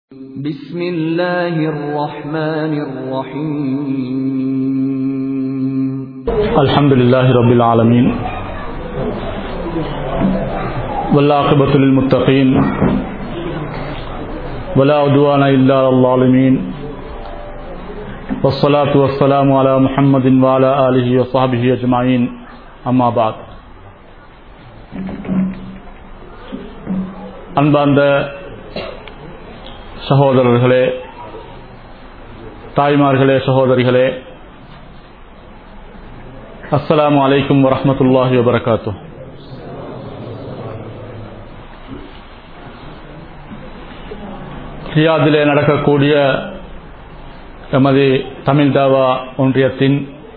بسم الله الرحمن الرحيم الحمد لله رب العالمين والعاقبة للمتقين ولا عدوان إلا على الظالمين والصلاة والسلام على محمد وعلى آله وصحبه أجمعين أما بعد அன்பார்ந்த சகோதரர்களே தாய்மார்களே சகோதரிகளே அஸ்ஸலாமு அலைக்கும் வரஹ்மத்துல்லாஹி வபரகாத்து ரியாதிலே நடக்கக்கூடிய எமது தமிழ் தாவா ஒன்றியத்தின்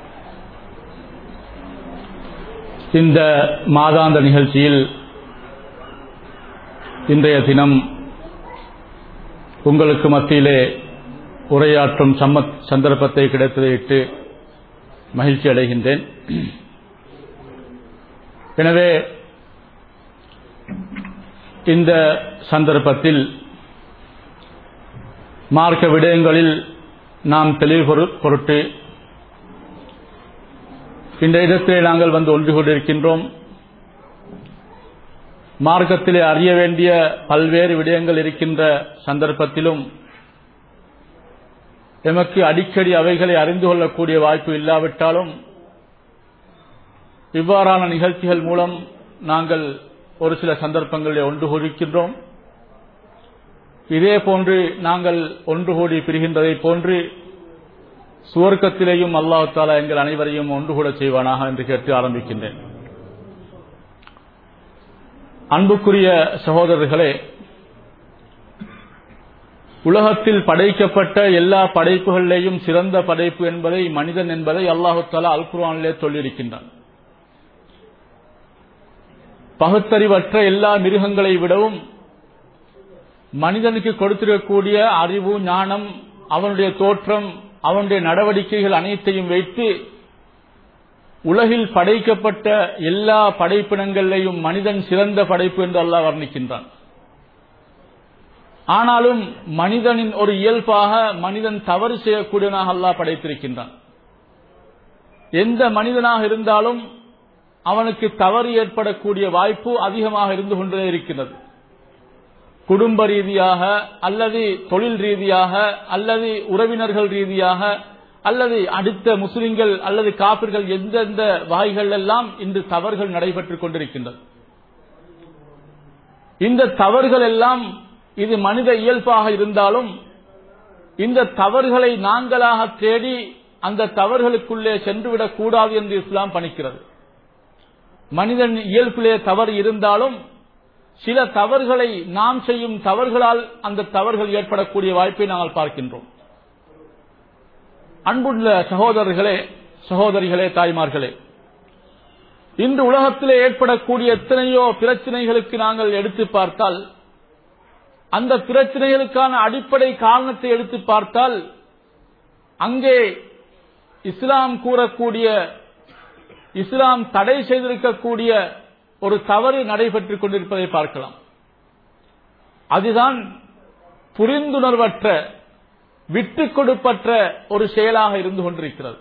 இந்த மாதாந்த நிகழ்ச்சியில் இன்றைய தினம் உங்களுக்கு மத்தியிலே உரையாற்றும் சம்மத் சந்தர்ப்பத்தை கிடைத்ததையிட்டு மகிழ்ச்சி அடைகின்றேன் எனவே இந்த சந்தர்ப்பத்தில் மார்க்க விடயங்களில் நாம் தெளிவு பொரு- பொருட்டு இந்த இடத்திலே நாங்கள் வந்து ஒன்று கொண்டிருக்கின்றோம் மார்க்கத்திலே அறிய வேண்டிய பல்வேறு விடயங்கள் இருக்கின்ற சந்தர்ப்பத்திலும் எமக்கு அடிக்கடி அவைகளை அறிந்து கொள்ளக்கூடிய வாய்ப்பு இல்லாவிட்டாலும் இவ்வாறான நிகழ்ச்சிகள் மூலம் நாங்கள் ஒரு சில சந்தர்ப்பங்களில் ஒன்று கூடியிருக்கின்றோம் இதே போன்று நாங்கள் ஒன்று கூடி பிரிகின்றதைப் போன்று சுவர்க்கத்திலேயும் அல்லாஹ் தாலா எங்கள் அனைவரையும் ஒன்று கூட செய்வானாக என்று கேட்டு ஆரம்பிக்கின்றேன் அன்புக்குரிய சகோதரர்களே உலகத்தில் படைக்கப்பட்ட எல்லா படைப்புகளிலேயும் சிறந்த படைப்பு என்பதை மனிதன் என்பதை அல்லாஹு தாலா அல் குர்ஆனிலே சொல்லியிருக்கின்றான் பகுத்தறிவற்ற எல்லா மிருகங்களை விடவும் மனிதனுக்கு கொடுத்திருக்கக்கூடிய அறிவு ஞானம் அவனுடைய தோற்றம் அவனுடைய நடவடிக்கைகள் அனைத்தையும் வைத்து உலகில் படைக்கப்பட்ட எல்லா படைப்பினங்களிலேயும் மனிதன் சிறந்த படைப்பு என்று அல்லாஹ் வர்ணிக்கின்றான் ஆனாலும் மனிதனின் ஒரு இயல்பாக மனிதன் தவறு செய்யக்கூடியவனாக அல்லாஹ் படைத்திருக்கின்றான் எந்த மனிதனாக இருந்தாலும் அவனுக்கு தவறு ஏற்படக்கூடிய வாய்ப்பு அதிகமாக இருந்து கொண்டே இருக்கின்றது குடும்ப ரீதியாக அல்லது தொழில் ரீதியாக அல்லது உறவினர்கள் ரீதியாக அல்லது அடுத்த முஸ்லிம்கள் அல்லது காப்பிர்கள் எந்தெந்த வகைகள் எல்லாம் இன்று தவறுகள் நடைபெற்றுக் கொண்டிருக்கின்றது இந்த தவறுகள் எல்லாம் இது மனித இயல்பாக இருந்தாலும் இந்த தவறுகளை நாங்களாக தேடி அந்த தவறுகளுக்குள்ளே சென்றுவிடக் கூடாது என்று இஸ்லாம் பணிக்கிறது மனிதன் இயல்பிலே தவறு இருந்தாலும் சில தவறுகளை நாம் செய்யும் தவறுகளால் அந்த தவறுகள் ஏற்படக்கூடிய வாய்ப்பை நாங்கள் பார்க்கின்றோம் அன்புள்ள சகோதரர்களே சகோதரிகளே தாய்மார்களே இன்று உலகத்திலே ஏற்படக்கூடிய எத்தனையோ பிரச்சனைகளுக்கு நாங்கள் எடுத்து பார்த்தால் அந்த பிரச்சனைகளுக்கான அடிப்படை காரணத்தை எடுத்து பார்த்தால் அங்கே இஸ்லாம் கூறக்கூடிய இஸ்லாம் தடை செய்திருக்கக்கூடிய ஒரு தவறு நடைபெற்றுக் கொண்டிருப்பதை பார்க்கலாம் அதுதான் புரிந்துணர்வற்ற விட்டுக் கொடுப்பற்ற ஒரு செயலாக இருந்து கொண்டிருக்கிறது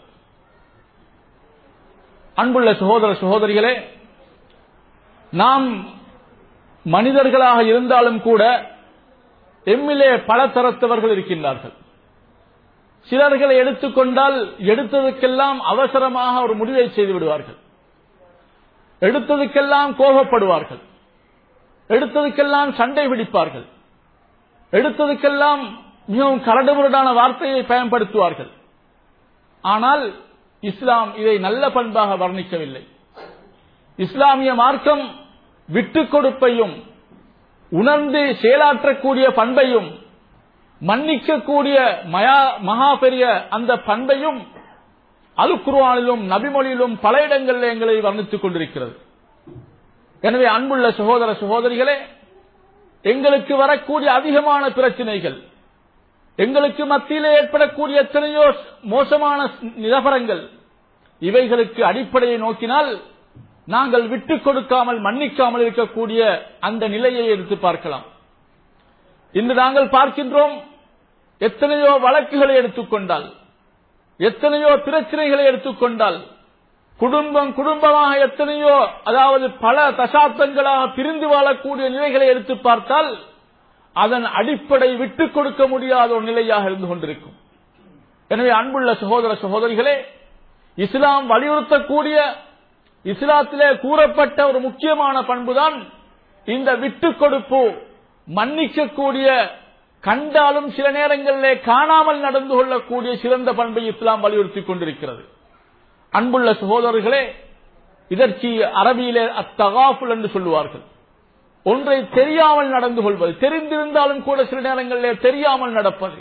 அன்புள்ள சகோதர சகோதரிகளே நாம் மனிதர்களாக இருந்தாலும் கூட எம்மிலே பல தரத்தவர்கள் இருக்கின்றார்கள் சிலர்களை எடுத்துக்கொண்டால் எடுத்ததுக்கெல்லாம் அவசரமாக ஒரு முடிவை செய்து விடுவார்கள் எடுத்ததுக்கெல்லாம் கோபப்படுவார்கள் எடுத்ததுக்கெல்லாம் சண்டை பிடிப்பார்கள் எடுத்ததுக்கெல்லாம் மிகவும் கரடுமுரடான வார்த்தையை பயன்படுத்துவார்கள் ஆனால் இஸ்லாம் இதை நல்ல பண்பாக வர்ணிக்கவில்லை இஸ்லாமிய மார்க்கம் விட்டுக் கொடுப்பையும் உணர்ந்து செயலாற்றக்கூடிய பண்பையும் மன்னிக்கக்கூடிய மயா- மகா பெரிய அந்த பண்பையும் அல் குர்ஆனிலும் நபிமொழியிலும் பல இடங்களில் எங்களை வர்ணித்துக் கொண்டிருக்கிறது எனவே அன்புள்ள சகோதர சகோதரிகளே எங்களுக்கு வரக்கூடிய அதிகமான பிரச்சனைகள் எங்களுக்கு மத்தியிலே ஏற்படக்கூடிய எத்தனையோ மோசமான நிலவரங்கள் இவைகளுக்கு அடிப்படையை நோக்கினால் நாங்கள் விட்டுக் கொடுக்காமல் மன்னிக்காமல் இருக்கக்கூடிய அந்த நிலையை எடுத்து பார்க்கலாம் இன்று நாங்கள் பார்க்கின்றோம் எத்தனையோ வழக்குகளை எடுத்துக்கொண்டால் எத்தனையோ பிரச்சனைகளை எடுத்துக்கொண்டால் குடும்பம் குடும்பமாக எத்தனையோ அதாவது பல தசாப்தங்களாக பிரிந்து வாழக்கூடிய நிலைகளை எடுத்து பார்த்தால் அதன் அடிப்படை விட்டுக் கொடுக்க முடியாத ஒரு நிலையாக இருந்து கொண்டிருக்கும் எனவே அன்புள்ள சகோதர சகோதரிகளே இஸ்லாம் வலியுறுத்தக்கூடிய இஸ்லாத்திலே கூறப்பட்ட ஒரு முக்கியமான பண்புதான் இந்த விட்டுக் கொடுப்பு மன்னிக்கக்கூடிய கண்டாலும் சில நேரங்களிலே காணாமல் நடந்து கொள்ளக்கூடிய சிறந்த பண்பை இஸ்லாம் வலியுறுத்திக் கொண்டிருக்கிறது அன்புள்ள சகோதரர்களே இதற்கு அரபியிலே அத்தகாஃபுல் என்று சொல்லுவார்கள் ஒன்றை தெரியாமல் நடந்து கொள்வது தெரிந்திருந்தாலும் கூட சில நேரங்களிலே தெரியாமல் நடப்பது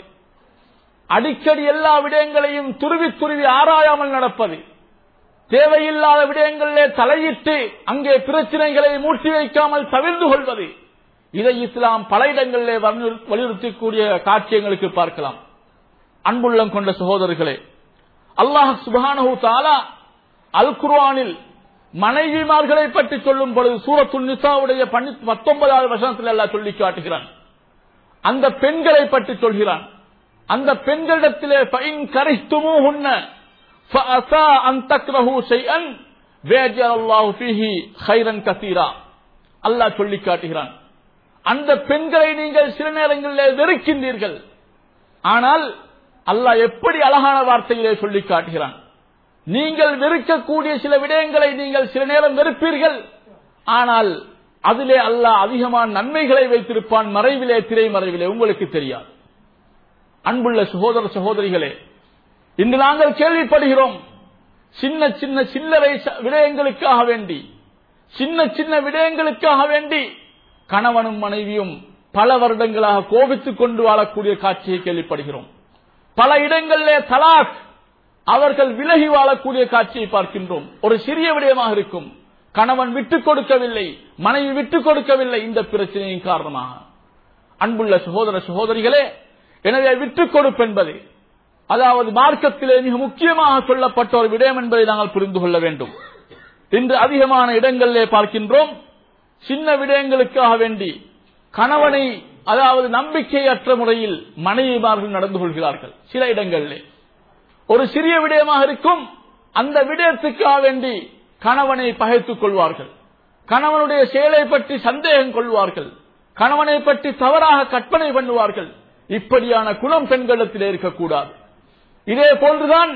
அடிக்கடி எல்லா விடயங்களையும் துருவி துருவி ஆராயாமல் நடப்பது தேவையில்லாத விடயங்களிலே தலையிட்டு அங்கே பிரச்சனைகளை மூட்டி வைக்காமல் தவிர்ந்து கொள்வது இதை இஸ்லாம் பல இடங்களிலே வலியுறுத்தக்கூடிய காட்சியங்களுக்கு பார்க்கலாம் அன்புள்ளம் கொண்ட சகோதரர்களே அல்லாஹ் சுபானு தாலா அல் குர்ஆனில் மனைவிமார்களை பற்றி சொல்லும் பொழுது சூரத்து நிசாவுடைய பத்தொன்பதாவது வசனத்தில் எல்லாம் சொல்லி காட்டுகிறான் அந்த பெண்களை பற்றி சொல்கிறான் அந்த பெண்களிடத்திலே ஃபைன் கரிஷ்துமூ உன்ன فأسى أن تكرهوا شيئا ويجعل الله فيه خيرا كثيرا அல்லாஹ் சொல்லி காட்டுகிறான் அந்த பெண்களை நீங்கள் சில நேரங்களில் வெறுக்கின்றீர்கள் ஆனால் அல்லாஹ் எப்படி அழகான வார்த்தையிலே சொல்லி காட்டுகிறான் நீங்கள் வெறுக்கக்கூடிய சில விடயங்களை நீங்கள் சில நேரம் வெறுப்பீர்கள் ஆனால் அதிலே அல்லாஹ் அதிகமான நன்மைகளை வைத்திருப்பான் மறைவிலே திரை மறைவிலே உங்களுக்கு தெரியாது அன்புள்ள சகோதர சகோதரிகளே இன்று நாங்கள் கேள்விப்படுகிறோம் சின்ன சின்ன சில்லறை விடயங்களுக்காக வேண்டி சின்ன சின்ன விடயங்களுக்காக வேண்டி கணவனும் மனைவியும் பல வருடங்களாக கோபித்துக் கொண்டு வாழக்கூடிய காட்சியை கேள்விப்படுகிறோம் பல இடங்களிலே தலாக் அவர்கள் விலகி வாழக்கூடிய காட்சியை பார்க்கின்றோம் ஒரு சிறிய விடயமாக இருக்கும் கணவன் விட்டுக் கொடுக்கவில்லை மனைவி விட்டுக் கொடுக்கவில்லை இந்த பிரச்சனையின் காரணமாக அன்புள்ள சகோதர சகோதரிகளே எனவே விட்டுக் கொடுப்பென்பது அதாவது மார்க்கத்திலே மிக முக்கியமாக சொல்லப்பட்ட ஒரு விடயம் என்பதை நாங்கள் புரிந்து கொள்ள வேண்டும் இன்று அதிகமான இடங்களிலே பார்க்கின்றோம் சின்ன விடயங்களுக்காக வேண்டி கணவனை அதாவது நம்பிக்கையற்ற முறையில் மனைவிமார்கள் நடந்து கொள்கிறார்கள் சில இடங்களிலே ஒரு சிறிய விடயமாக இருக்கும் அந்த விடயத்துக்காக வேண்டி கணவனை பகைத்துக் கொள்வார்கள் கணவனுடைய செயலை பற்றி சந்தேகம் கொள்வார்கள் கணவனை பற்றி தவறாக கற்பனை பண்ணுவார்கள் இப்படியான குணம் பெண்களிடத்திலே இருக்கக்கூடாது இதே போன்றுதான்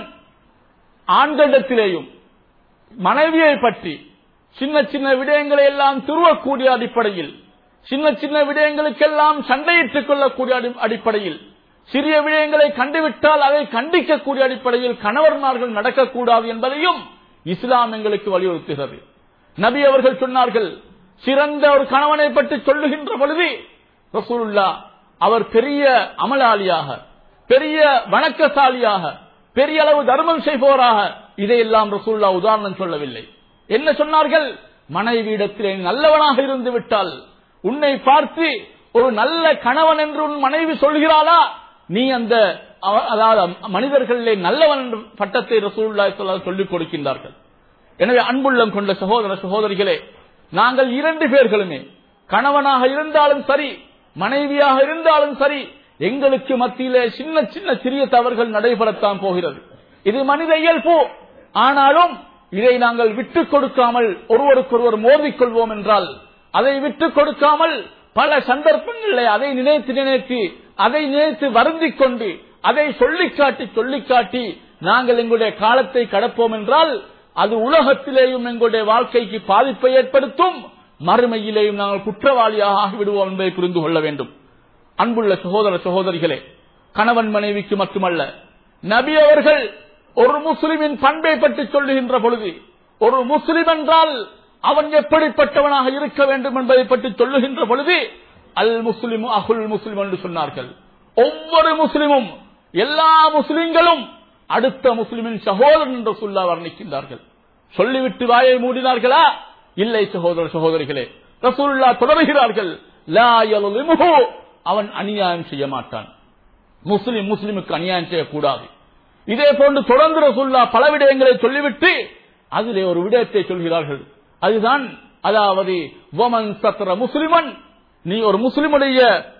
ஆண்களிடத்திலேயும் மனைவியை பற்றி சின்ன சின்ன விடயங்களை எல்லாம் துருவக்கூடிய அடிப்படையில் சின்ன சின்ன விடயங்களுக்கெல்லாம் சண்டையிட்டுக் கொள்ளக்கூடிய அடிப்படையில் சிறிய விடயங்களை கண்டுவிட்டால் அதை கண்டிக்கக்கூடிய அடிப்படையில் கணவர்மார்கள் நடக்கக்கூடாது என்பதையும் இஸ்லாம் எங்களுக்கு வலியுறுத்துகிறது நபி அவர்கள் சொன்னார்கள் சிறந்த ஒரு கணவனை பற்றி சொல்லுகின்ற பொழுது ரசூலுல்லா அவர் பெரிய அமலாளியாக பெரிய வணக்கசாலியாக பெரிய அளவு தர்மம் செய்பவராக இதையெல்லாம் ரசூல்லா உதாரணம் சொல்லவில்லை என்ன சொன்னார்கள் மனைவியிடத்திலே நல்லவனாக இருந்து விட்டால் உன்னை பார்த்து ஒரு நல்ல கணவன் என்று உன் மனைவி சொல்கிறாளா நீ அந்த அதாவது மனிதர்களிலே நல்லவன் என்ற பட்டத்தை ரசூல்லா சொல்லிக் கொடுக்கின்றார்கள் எனவே அன்புள்ளம் கொண்ட சகோதர சகோதரிகளே நாங்கள் இரண்டு பேர்களுமே கணவனாக இருந்தாலும் சரி மனைவியாக இருந்தாலும் சரி எங்களுக்கு மத்தியிலே சின்ன சின்ன சிறிய தவறுகள் நடைபெறத்தான் போகிறது இது மனித இயல்பு ஆனாலும் இதை நாங்கள் விட்டுக் கொடுக்காமல் ஒருவருக்கொருவர் மோதிக்கொள்வோம் என்றால் அதை விட்டுக் கொடுக்காமல் பல சந்தர்ப்பங்களில் அதை நினைத்து நினைத்து அதை நினைத்து வருந்திக் கொண்டு அதை சொல்லிக்காட்டி சொல்லிக்காட்டி நாங்கள் எங்களுடைய காலத்தை கடப்போம் என்றால் அது உலகத்திலேயும் எங்களுடைய வாழ்க்கைக்கு பாதிப்பை ஏற்படுத்தும் மறுமையிலேயும் நாங்கள் குற்றவாளியாக ஆகிவிடுவோம் என்பதை புரிந்து கொள்ள வேண்டும் அன்புள்ள சகோதர சகோதரிகளே கணவன் மனைவிக்கு மட்டுமல்ல நபி அவர்கள் ஒரு முஸ்லிமின் பண்பை பற்றி சொல்லுகின்ற பொழுது ஒரு முஸ்லிம் என்றால் அவன் எப்படிப்பட்டவனாக இருக்க வேண்டும் என்பதை பற்றி சொல்லுகின்ற பொழுது அல் முஸ்லிம் அகுல் முஸ்லிம் என்று சொன்னார்கள் ஒவ்வொரு முஸ்லிமும் எல்லா முஸ்லிம்களும் அடுத்த முஸ்லிமின் சகோதரன் என்று சொல்லா வர்ணிக்கின்றார்கள் சொல்லிவிட்டு வாயை மூடினார்களா இல்லை சகோதர சகோதரிகளே ரசூல்லா தொடர்கிறார்கள் லா யலுலிமுஹு அவன் அநியாயம் செய்ய மாட்டான் முஸ்லிம் முஸ்லிமுக்கு அநியாயம் செய்யக்கூடாது இதே போன்று தொடர்ந்து ரசூல்லா பல விடயங்களை சொல்லிவிட்டு அதிலே ஒரு விடயத்தை சொல்கிறார்கள் அதுதான் அதாவது வமன் சத்ர முஸ்லிமன் நீ ஒரு முஸ்லிமுடைய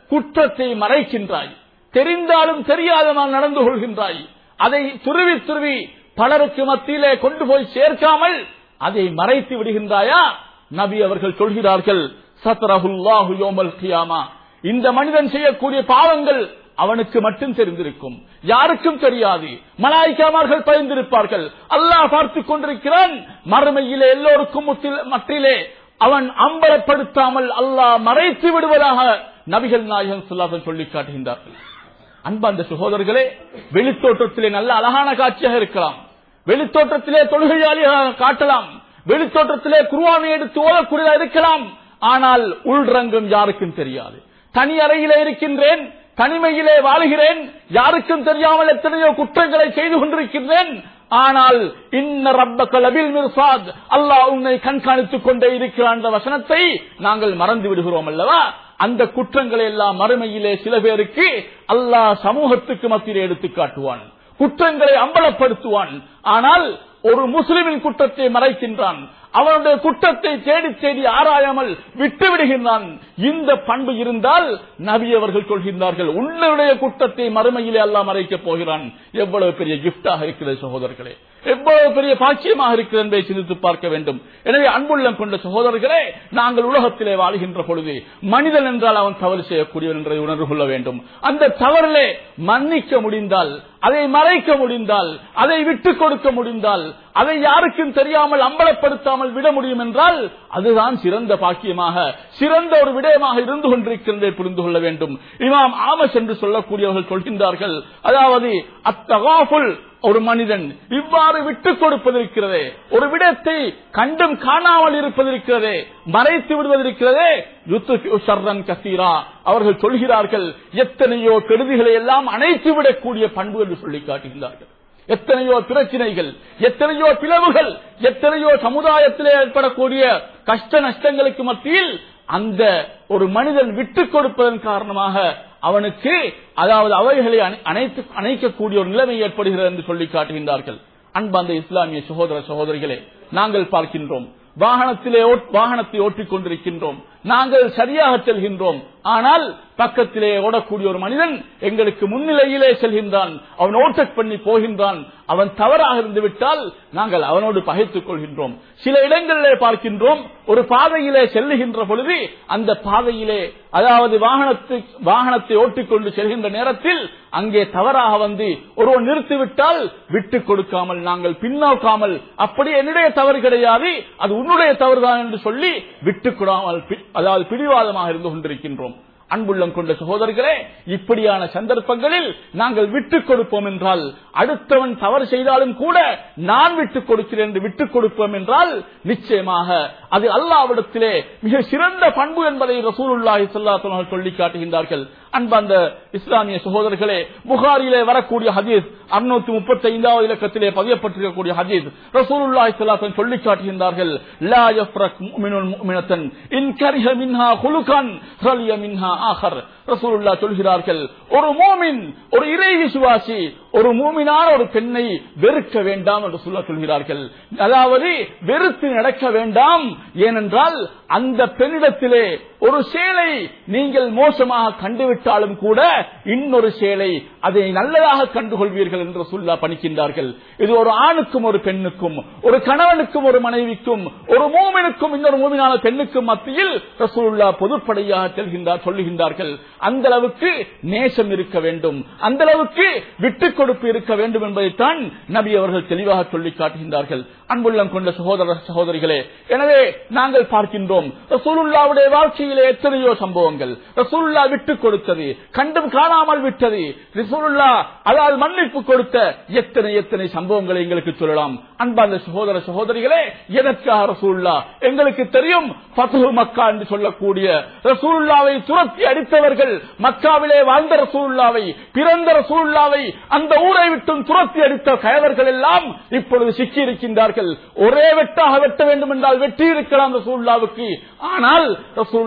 குற்றத்தை மறைக்கின்றாய் தெரிந்தாலும் தெரியாதனால் நடந்து கொள்கின்றாய் அதை துருவி துருவி பலருக்கு மத்தியிலே கொண்டு போய் சேர்க்காமல் அதை மறைத்து விடுகின்றாயா நபி அவர்கள் சொல்கிறார்கள் சத்ரஹுல்லாஹு யோமல் கியாமா இந்த மனிதன் செய்யக்கூடிய பாவங்கள் அவனுக்கு மட்டும் தெரிந்திருக்கும் யாருக்கும் தெரியாது மலாய்க்காமார்கள் பயந்திருப்பார்கள் அல்லாஹ் பார்த்துக் கொண்டிருக்கிறான் மறுமையிலே எல்லோருக்கும் முத்தில்- மத்தியிலே அவன் அம்பலப்படுத்தாமல் அல்லாஹ் மறைத்து விடுவதாக நபிகள் நாயகம் சொல்லாசன் சொல்லி காட்டுகின்றார்கள் அன்பார்ந்த சகோதரர்களே வெளித்தோற்றத்திலே நல்ல அழகான காட்சியாக இருக்கலாம் வெளித்தோற்றத்திலே தொழுகையாளியாக காட்டலாம் வெளித்தோற்றத்திலே குருவானை எடுத்து ஓதக்கூடியதாக இருக்கலாம் ஆனால் உள்ரங்கம் யாருக்கும் தெரியாது தனி அறையிலே இருக்கின்றேன் தனிமையிலே வாழுகிறேன் யாருக்கும் தெரியாமல் எத்தனையோ குற்றங்களை செய்து கொண்டிருக்கின்றேன் ஆனால் இன்ன ரப்பக லபில் மிர்சாத் அல்லாஹ் உன்னை கண்காணித்துக் கொண்டே இருக்கிறான் என்ற வசனத்தை நாங்கள் மறந்து விடுகிறோம் அல்லவா அந்த குற்றங்களை எல்லாம் மறுமையிலே சில பேருக்கு அல்லாஹ் சமூகத்துக்கு மத்தியிலே எடுத்து காட்டுவான் குற்றங்களை அம்பலப்படுத்துவான் ஆனால் ஒரு முஸ்லிமின் குற்றத்தை மறைக்கின்றான் அவனுடைய குற்றத்தை தேடி தேடி ஆராயாமல் விட்டு விடுகின்றான் இந்த பண்பு இருந்தால் நபி அவர்கள் சொல்கின்றார்கள் உன்னுடைய குற்றத்தை மறுமையிலே அல்லாஹ் மறைக்கப் போகிறான் எவ்வளவு பெரிய கிஃப்டாக இருக்கிறது சகோதரர்களே எவ்வளவு பெரிய பாக்கியமாக இருக்கிறது என்பதை சிந்தித்து பார்க்க வேண்டும் எனவே அன்புள்ளம் கொண்ட சகோதரர்களே நாங்கள் உலகத்திலே வாழ்கின்ற பொழுது மனிதன் என்றால் அவன் தவறு செய்யக்கூடியவன் என்பதை உணர்வு கொள்ள வேண்டும் அந்த தவறிலே மன்னிக்க முடிந்தால் அதை மறைக்க முடிந்தால் அதை விட்டுக் கொடுக்க முடிந்தால் அதை யாருக்கும் தெரியாமல் அம்பலப்படுத்தாமல் விட முடியும் என்றால் அதுதான் சிறந்த பாக்கியமாக சிறந்த ஒரு விடயமாக இருந்து கொண்டிருக்கிறதை புரிந்து கொள்ள வேண்டும் இமாம் ஆமஸ் என்று சொல்லக்கூடியவர்கள் சொல்கின்றார்கள் அதாவது அத்தகாஃபுல் ஒரு மனிதன் இவ்வாறு விட்டுக் கொடுப்பதிருக்கிறதே ஒரு விடத்தை கண்டும் காணாமல் இருப்பதிருக்கிறதே மறைத்து விடுவதிருக்கிறதே யுத்து சர்ரன் கசீரா அவர்கள் சொல்கிறார்கள் எத்தனையோ கெடுதிகளை எல்லாம் அணைத்து விடக்கூடிய பண்பு என்று சொல்லி காட்டுகின்றார்கள் எத்தனையோ பிரச்சனைகள் எத்தனையோ பிளவுகள் எத்தனையோ சமுதாயத்திலே ஏற்படக்கூடிய கஷ்ட நஷ்டங்களுக்கு மத்தியில் அந்த ஒரு மனிதன் விட்டுக் கொடுப்பதன் காரணமாக அவனுக்கு அதாவது அவைகளை அணை- அணைத்து அணைக்கக்கூடிய ஒரு நிலைமை ஏற்படுகிறது என்று சொல்லி காட்டுகின்றார்கள் அன்பாந்த இஸ்லாமிய சகோதர சகோதரிகளே நாங்கள் பார்க்கின்றோம் வாகனத்திலே ஓட்- வாகனத்தை ஓட்டிக் கொண்டிருக்கின்றோம் நாங்கள் சரியாக செல்கின்றோம் ஆனால் பக்கத்திலே ஓடக்கூடிய ஒரு மனிதன் எங்களுக்கு முன்னிலையிலே செல்கின்றான் அவன் ஓட்டக் பண்ணி போகின்றான் அவன் தவறாக இருந்து விட்டால் நாங்கள் அவனோடு பகைத்துக் கொள்கின்றோம் சில இடங்களிலே பார்க்கின்றோம் ஒரு பாதையிலே செல்லுகின்ற பொழுது அந்த பாதையிலே அதாவது வாகனத்தை வாகனத்தை ஓட்டிக்கொண்டு செல்கின்ற நேரத்தில் அங்கே தவறாக வந்து ஒருவன் நிறுத்திவிட்டால் விட்டுக் கொடுக்காமல் நாங்கள் பின்னோக்காமல் அப்படி என்னுடைய தவறு கிடையாது அது உன்னுடைய தவறுதான் என்று சொல்லி விட்டுக் கொடாமல் பி- அதாவது பிடிவாதமாக இருந்து கொண்டிருக்கின்றோம் அன்புள்ளம் கொண்ட சகோதரர்களே இப்படியான சந்தர்ப்பங்களில் நாங்கள் விட்டுக் கொடுப்போம் என்றால் அடுத்தவன் தவறு செய்தாலும் கூட நான் விட்டுக் கொடுக்கிறேன் என்று விட்டுக் கொடுப்போம் என்றால் நிச்சயமாக அது அல்லாவிடத்திலே மிக சிறந்த பண்பு என்பதை ரசூலுல்லாஹி ஸல்லல்லாஹு அலைஹி வஸல்லம் சொல்லி காட்டுகின்றார்கள் அன்பந்த இஸ்லாமிய சகோதரர்களே புகாரிலே வரக்கூடிய ஹதீஸ் அறுநூத்தி முப்பத்தி ஐந்தாவது இலக்கத்திலே பதியப்பட்டிருக்கக்கூடிய ஹதீஸ் ரசூலுல்லாஹி ஸல்லல்லாஹு அலைஹி வஸல்லம் சொல்லி காட்டுகின்றார்கள் லா யஃப்ரக் முஃமினுன் முஃமினத்தன் இன் கரிஹ மின்ஹா குலுகன் ரலிய மின்ஹா ஆகர் ரசூலுல்லாஹ் சொல்கிறார்கள் ஒரு மூமின் ஒரு இறை விசுவாசி ஒரு மூமினான ஒரு பெண்ணை வெறுக்க வேண்டாம் என்று சொல்ல சொல்கிறார்கள் அதாவது வெறுத்து நடக்க வேண்டாம் ஏனென்றால் அந்த பெண்ணிடத்திலே ஒரு சேலை நீங்கள் மோசமாக கண்டுவிட்டாலும் கூட இன்னொரு சேலை அதை நல்லதாக கண்டுகொள்வீர்கள் என்று சொல்லா பணிக்கின்றார்கள் இது ஒரு ஆணுக்கும் ஒரு பெண்ணுக்கும் ஒரு கணவனுக்கும் ஒரு மனைவிக்கும் ஒரு மூமினுக்கும் இன்னொரு மூமினான பெண்ணுக்கும் மத்தியில் ரசூலுல்லா பொதுப்படையாக செல்கின்றார் சொல்லுகின்றார்கள் அந்த அளவுக்கு நேசம் இருக்க வேண்டும் அந்த அளவுக்கு விட்டுக் கொடுப்பு இருக்க வேண்டும் என்பதைத்தான் நபி அவர்கள் தெளிவாக சொல்லி காட்டுகின்றார்கள் அன்புள்ளம் கொண்ட சகோதர சகோதரிகளே எனவே நாங்கள் பார்க்கின்றோம் ரசூலுல்லாவுடைய வாழ்க்கையிலே எத்தனையோ சம்பவங்கள் ரசூலுல்லா விட்டுக் கொடுத்தது கண்டும் காணாமல் விட்டது ரசூலுல்லா அதாவது மன்னிப்பு கொடுத்த எத்தனை எத்தனை சம்பவங்களை எங்களுக்கு சொல்லலாம் அன்பார்ந்த சகோதர சகோதரிகளே எதற்காக ரசூலுல்லா எங்களுக்கு தெரியும் பத்துகு மக்கா என்று சொல்லக்கூடிய ரசூலுல்லாவை துரத்தி அடித்தவர்கள் மக்காவிலே வாழ்ந்த ரசூலுல்லாவை பிறந்த ரசூலுல்லாவை அந்த ஊரை விட்டும் துரத்தி அடித்த கயவர்கள் எல்லாம் இப்பொழுது சிக்கி இருக்கின்றார்கள் ஒரே வெட்டாக வெட்ட வேண்டும் என்றால் வெட்டி இருக்கலாம் ரசூலுல்லாவுக்கு ஆனால் ரசூலுல்லா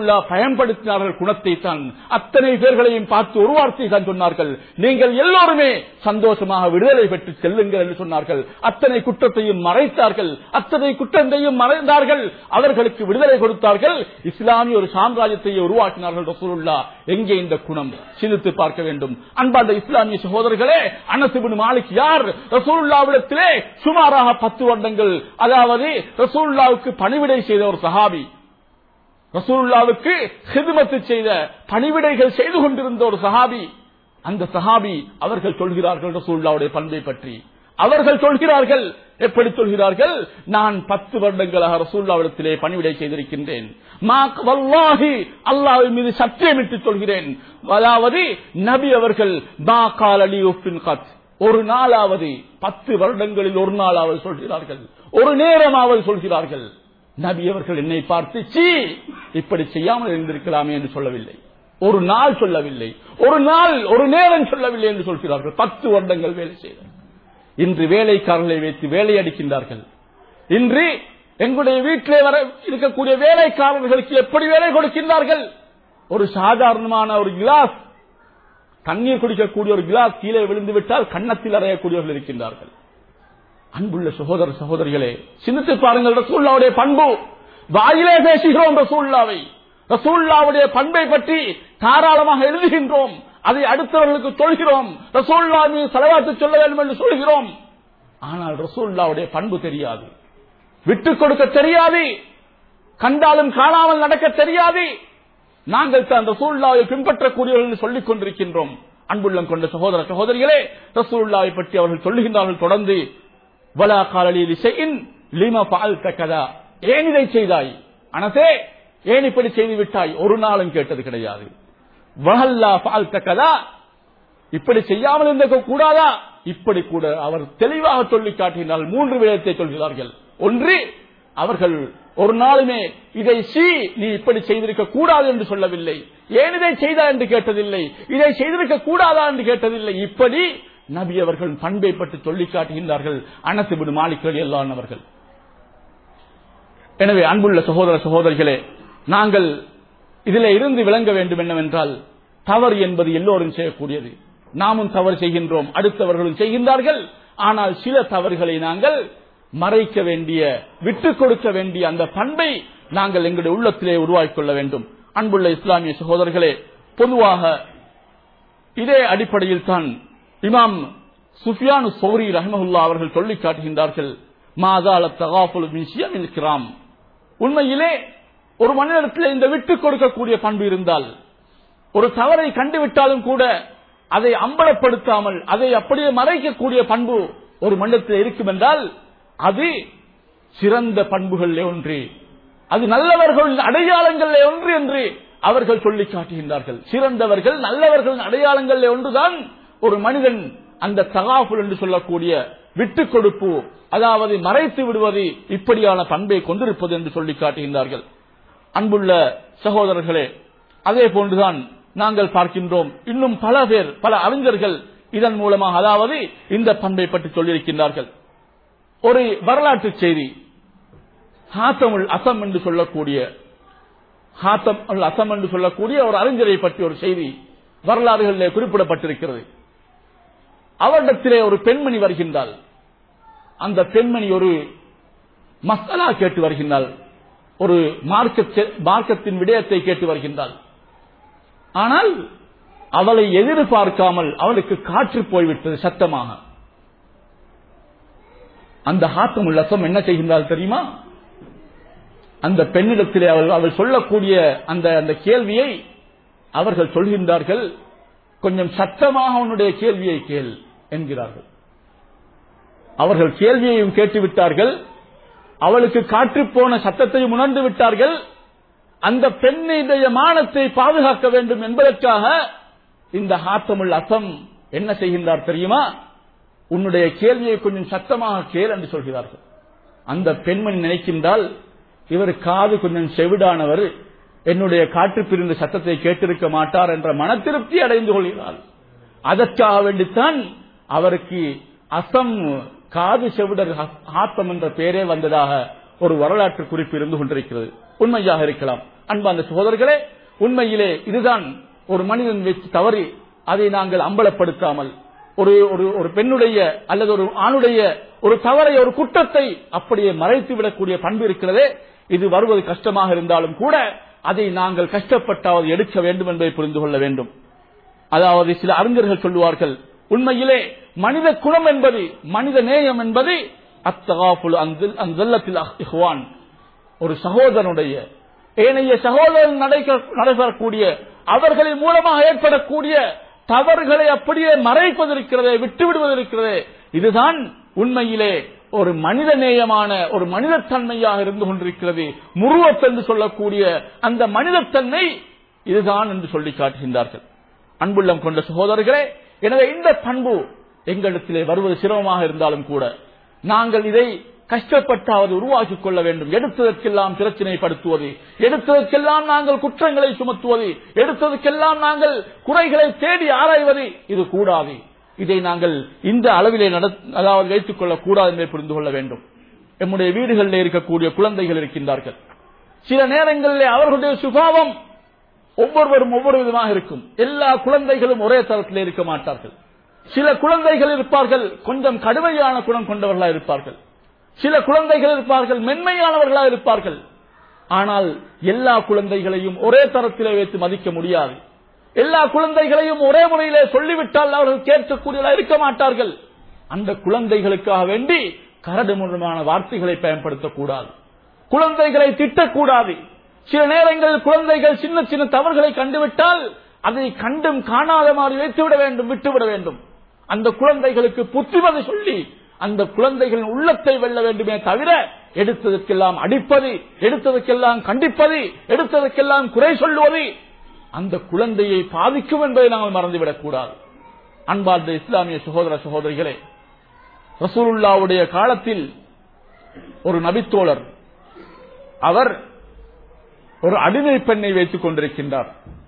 ரசூலுல்லா பயன்படுத்தினார்கள் குணத்தை தான் அத்தனை பேர்களையும் பார்த்து ஒரு வார்த்தை தான் சொன்னார்கள் நீங்கள் எல்லோருமே சந்தோஷமாக விடுதலை பெற்று செல்லுங்கள் என்று சொன்னார்கள் அத்தனை குற்றத்தையும் மறைத்தார்கள் அத்தனை குற்றத்தையும் மறைந்தார்கள் அவர்களுக்கு விடுதலை கொடுத்தார்கள் இஸ்லாமிய ஒரு சாம்ராஜ்யத்தை உருவாக்கினார்கள் ரசூலுல்லா எங்கே இந்த குணம் சிந்தித்து பார்க்க வேண்டும் அன்பார்ந்த இஸ்லாமிய சகோதரர்களே அனசுபின் மாலிக் யார் ரசூலுல்லாவிடத்திலே சுமாராக பத்து வருடங்கள் அதாவது ரசூலுல்லாவுக்கு பணிவிடை செய்த ஒரு சஹாபி ரசூலுல்லாவுக்கு ஹிதுமத்து செய்த பணிவிடைகள் செய்து கொண்டிருந்த ஒரு சஹாபி அந்த சஹாபி அவர்கள் சொல்கிறார்கள் ரசூலுல்லாவுடைய பண்பை பற்றி அவர்கள் சொல்கிறார்கள் எப்படி சொல்கிறார்கள் நான் பத்து வருடங்களாக ரசூல்லாவிடத்திலே பணிவிடை செய்திருக்கின்றேன் அல்லாவின் மீது சத்தியமிட்டு சொல்கிறேன் அதாவது நபி அவர்கள் மா கால் அலி கத் ஒரு நாளாவது பத்து வருடங்களில் ஒரு நாளாவது சொல்கிறார்கள் ஒரு நேரமாவது சொல்கிறார்கள் நபி அவர்கள் என்னை பார்த்து சீ இப்படி செய்யாமல் இருந்திருக்கலாமே என்று சொல்லவில்லை ஒரு நாள் சொல்லவில்லை ஒரு நாள் ஒரு நேரம் சொல்லவில்லை என்று சொல்கிறார்கள் பத்து வருடங்கள் வேலை செய்தார் இன்று வேலைக்காரர்களை வைத்து வேலை அடிக்கின்றார்கள் இன்று எங்களுடைய வீட்டிலே வர இருக்கக்கூடிய வேலைக்காரர்களுக்கு எப்படி வேலை கொடுக்கின்றார்கள் ஒரு சாதாரணமான ஒரு கிளாஸ் தண்ணீர் குடிக்கக்கூடிய ஒரு கிளாஸ் கீழே விழுந்து விட்டால் கன்னத்தில் அறையக்கூடியவர்கள் இருக்கின்றார்கள் அன்புள்ள சகோதர சகோதரிகளே சிந்தித்து பாருங்கள் ரசூல்லாவுடைய பண்பு வாயிலே பேசுகிறோம் ரசூல்லாவை ரசூல்லாவுடைய பண்பை பற்றி தாராளமாக எழுதுகின்றோம் அதை அடுத்தவர்களுக்கு சொல்கிறோம் ரசூல்லா மீது செலவாத்து சொல்ல வேண்டும் என்று சொல்கிறோம் ஆனால் ரசூல்லாவுடைய பண்பு தெரியாது விட்டுக் கொடுக்க தெரியாது கண்டாலும் காணாமல் நடக்க தெரியாது நாங்கள் தான் ரசூல்லாவை பின்பற்றக்கூடியவர்கள் என்று சொல்லிக் கொண்டிருக்கின்றோம் அன்புள்ளம் கொண்ட சகோதர சகோதரிகளே ரசூல்லாவை பற்றி அவர்கள் சொல்லுகின்றார்கள் தொடர்ந்து வலா காலலி செய்யின் லிம பால் தக்கதா ஏன் இதை செய்தாய் அனசே ஏன் இப்படி செய்து விட்டாய் ஒரு நாளும் கேட்டது கிடையாது வஹல்லா பால் தக்கதா இப்படி செய்யாமல் இருந்த கூடாதா இப்படி கூட அவர் தெளிவாக சொல்லி காட்டினால் மூன்று விடயத்தை சொல்கிறார்கள் ஒன்று அவர்கள் ஒரு நாளுமே இதை சி நீ இப்படி செய்திருக்க கூடாது என்று சொல்லவில்லை ஏன் இதை செய்தா என்று கேட்டதில்லை இதை செய்திருக்க கூடாதா என்று கேட்டதில்லை இப்படி நபி அவர்கள் பண்பை பற்றி சொல்லி காட்டுகின்றார்கள் அனசுபிடு மாலிக்கள் எல்லாம் அவர்கள் எனவே அன்புள்ள சகோதர சகோதரிகளே நாங்கள் இதில் இருந்து விளங்க வேண்டும் என்னவென்றால் தவறு என்பது எல்லோரும் செய்யக்கூடியது நாமும் தவறு செய்கின்றோம் அடுத்தவர்களும் செய்கின்றார்கள் ஆனால் சில தவறுகளை நாங்கள் மறைக்க வேண்டிய விட்டுக் கொடுக்க வேண்டிய அந்த பண்பை நாங்கள் எங்களுடைய உள்ளத்திலே உருவாக்கிக் கொள்ள வேண்டும் அன்புள்ள இஸ்லாமிய சகோதரர்களே பொதுவாக இதே அடிப்படையில் தான் இமாம் சுஃபியானு சௌரி ரஹமஹுல்லா அவர்கள் சொல்லி காட்டுகின்றார்கள் மாதால தகாஃபுல் மின் கிராம் உண்மையிலே ஒரு மனிதத்தில் இந்த விட்டுக் கொடுக்கக்கூடிய பண்பு இருந்தால் ஒரு தவறை கண்டுவிட்டாலும் கூட அதை அம்பலப்படுத்தாமல் அதை அப்படியே மறைக்கக்கூடிய பண்பு ஒரு மனிதத்தில் இருக்கும் என்றால் அது சிறந்த பண்புகளிலே ஒன்று அது நல்லவர்கள் அடையாளங்களிலே ஒன்று என்று அவர்கள் சொல்லி காட்டுகின்றார்கள் சிறந்தவர்கள் நல்லவர்கள் அடையாளங்களிலே ஒன்றுதான் ஒரு மனிதன் அந்த தகாஃபுல் என்று சொல்லக்கூடிய விட்டுக் கொடுப்பு அதாவது மறைத்து விடுவது இப்படியான பண்பை கொண்டிருப்பது என்று சொல்லி காட்டுகின்றார்கள் அன்புள்ள சகோதரர்களே அதே போன்றுதான் நாங்கள் பார்க்கின்றோம் இன்னும் பல பேர் பல அறிஞர்கள் இதன் மூலமாக அதாவது இந்த பண்பை பற்றி சொல்லியிருக்கின்றார்கள் ஒரு வரலாற்று செய்தி ஹாத்தமுல் அசம் என்று சொல்லக்கூடிய ஹாத்தம் அல் அசம் என்று சொல்லக்கூடிய ஒரு அறிஞரை பற்றி ஒரு செய்தி வரலாறுகளிலே குறிப்பிடப்பட்டிருக்கிறது அவரிடத்திலே ஒரு பெண்மணி வருகின்றாள் அந்த பெண்மணி ஒரு மசாலா கேட்டு வருகின்றாள் ஒரு மார்க்கத்தின் விடயத்தை கேட்டு வருகின்றாள் ஆனால் அவளை எதிர்பார்க்காமல் அவளுக்கு காற்று போய்விட்டது சத்தமாக அந்த ஹாத்தம் லசம் என்ன செய்கின்றாள் தெரியுமா அந்த பெண்ணிடத்திலே அவள் அவள் சொல்லக்கூடிய அந்த அந்த கேள்வியை அவர்கள் சொல்கின்றார்கள் கொஞ்சம் சத்தமாக உன்னுடைய கேள்வியை கேள் என்கிறார்கள் அவர்கள் கேள்வியையும் கேட்டுவிட்டார்கள் அவளுக்கு காற்று போன சத்தத்தையும் உணர்ந்து விட்டார்கள் அந்த பெண்ணுடைய மானத்தை பாதுகாக்க வேண்டும் என்பதற்காக இந்த ஹாத்தமுல் அசம் என்ன செய்கின்றார் தெரியுமா உன்னுடைய கேள்வியை கொஞ்சம் சத்தமாக கேள் என்று சொல்கிறார்கள் அந்த பெண்மணி நினைக்கின்றால் இவர் காது கொஞ்சம் செவிடானவர் என்னுடைய காற்று பிரிந்த சத்தத்தை கேட்டிருக்க மாட்டார் என்ற மன திருப்தி அடைந்து கொள்கிறார் அதற்காக வேண்டித்தான் அவருக்கு அசம் காது செவிடர் ஹாத்தம் என்ற பெயரே வந்ததாக ஒரு வரலாற்று குறிப்பு இருந்து கொண்டிருக்கிறது உண்மையாக இருக்கலாம் அன்பார்ந்த சகோதரர்களே உண்மையிலே இதுதான் ஒரு மனிதன் வச்சு தவறி அதை நாங்கள் அம்பலப்படுத்தாமல் ஒரு ஒரு ஒரு பெண்ணுடைய அல்லது ஒரு ஆணுடைய ஒரு தவறை ஒரு குற்றத்தை அப்படியே மறைத்து விடக்கூடிய பண்பு இருக்கிறதே இது வருவது கஷ்டமாக இருந்தாலும் கூட அதை நாங்கள் கஷ்டப்பட்டாவது எடுக்க வேண்டும் என்பதை புரிந்து கொள்ள வேண்டும் அதாவது சில அறிஞர்கள் சொல்லுவார்கள் உண்மையிலே மனித குணம் என்பது மனித நேயம் என்பது அத்தகாஃபுல் அந்தல்லத்தில் இஹ்வான் ஒரு சகோதரனுடைய ஏனைய சகோதரன் நடைபெற- நடைபெறக்கூடிய அவர்களின் மூலமாக ஏற்படக்கூடிய தவறுகளை அப்படியே மறைப்பதற்கிறதே விட்டுவிடுவது இருக்கிறதே இதுதான் உண்மையிலே ஒரு மனித நேயமான ஒரு மனிதத்தன்மையாக இருந்து கொண்டிருக்கிறது முருவத் என்று சொல்லக்கூடிய அந்த மனிதத்தன்மை இதுதான் என்று சொல்லி காட்டுகின்றார்கள் அன்புள்ளம் கொண்ட சகோதரர்களே எனவே இந்த பண்பு எங்களிடத்திலே வருவது சிரமமாக இருந்தாலும் கூட நாங்கள் இதை கஷ்டப்பட்டாவது உருவாக்கிக் கொள்ள வேண்டும் எடுத்ததற்கெல்லாம் பிரச்சனைப்படுத்துவது எடுத்ததற்கெல்லாம் நாங்கள் குற்றங்களை சுமத்துவது எடுத்ததற்கெல்லாம் நாங்கள் குறைகளை தேடி ஆராய்வது இது கூடாது இதை நாங்கள் இந்த அளவிலே நட- அதாவது வைத்துக் கொள்ளக் கூடாது என்பதை புரிந்து கொள்ள வேண்டும் நம்முடைய வீடுகளில் இருக்கக்கூடிய குழந்தைகள் இருக்கின்றார்கள் சில நேரங்களிலே அவர்களுடைய சுபாவம் ஒவ்வொருவரும் ஒவ்வொரு விதமாக இருக்கும் எல்லா குழந்தைகளும் ஒரே தரத்தில் இருக்க மாட்டார்கள் சில குழந்தைகள் இருப்பார்கள் கொஞ்சம் கடுமையான குணம் கொண்டவர்களாக இருப்பார்கள் சில குழந்தைகள் இருப்பார்கள் மென்மையானவர்களாக இருப்பார்கள் ஆனால் எல்லா குழந்தைகளையும் ஒரே தரத்திலே வைத்து மதிக்க முடியாது எல்லா குழந்தைகளையும் ஒரே முறையிலே சொல்லிவிட்டால் அவர்கள் கேட்கக்கூடியவர்களாக இருக்க மாட்டார்கள் அந்த குழந்தைகளுக்காக வேண்டி கரடுமுரடான வார்த்தைகளை பயன்படுத்தக்கூடாது குழந்தைகளை திட்டக்கூடாது சில நேரங்களில் குழந்தைகள் சின்ன சின்ன தவறுகளை கண்டுவிட்டால் அதை கண்டும் காணாத மாதிரி வைத்துவிட வேண்டும் விட்டுவிட வேண்டும் அந்த குழந்தைகளுக்கு புத்திமதி சொல்லி அந்த குழந்தைகளின் உள்ளத்தை வெல்ல வேண்டுமே தவிர எடுத்ததற்கெல்லாம் அடிப்பது எடுத்ததற்கெல்லாம் கண்டிப்பது எடுத்ததற்கெல்லாம் குறை சொல்லுவது அந்த குழந்தையை பாதிக்கும் என்பதை நாங்கள் மறந்துவிடக் கூடாது அன்பார்ந்த இஸ்லாமிய சகோதர சகோதரிகளே ரசூலுல்லாவுடைய காலத்தில் ஒரு நபித்தோழர் அவர் ஒரு அடிமை பெண்ணை வைத்துக் கொண்டிருக்கின்றார்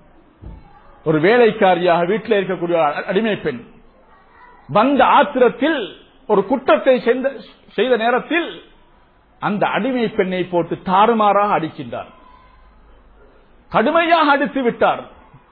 ஒரு வேலைக்காரியாக வீட்டில் இருக்கக்கூடிய அ- அடிமை பெண் வந்த ஆத்திரத்தில் ஒரு குற்றத்தை செய்த- செய்த நேரத்தில் அந்த அடிமை பெண்ணை போட்டு தாறுமாறாக அடிக்கின்றார் கடுமையாக அடித்து விட்டார்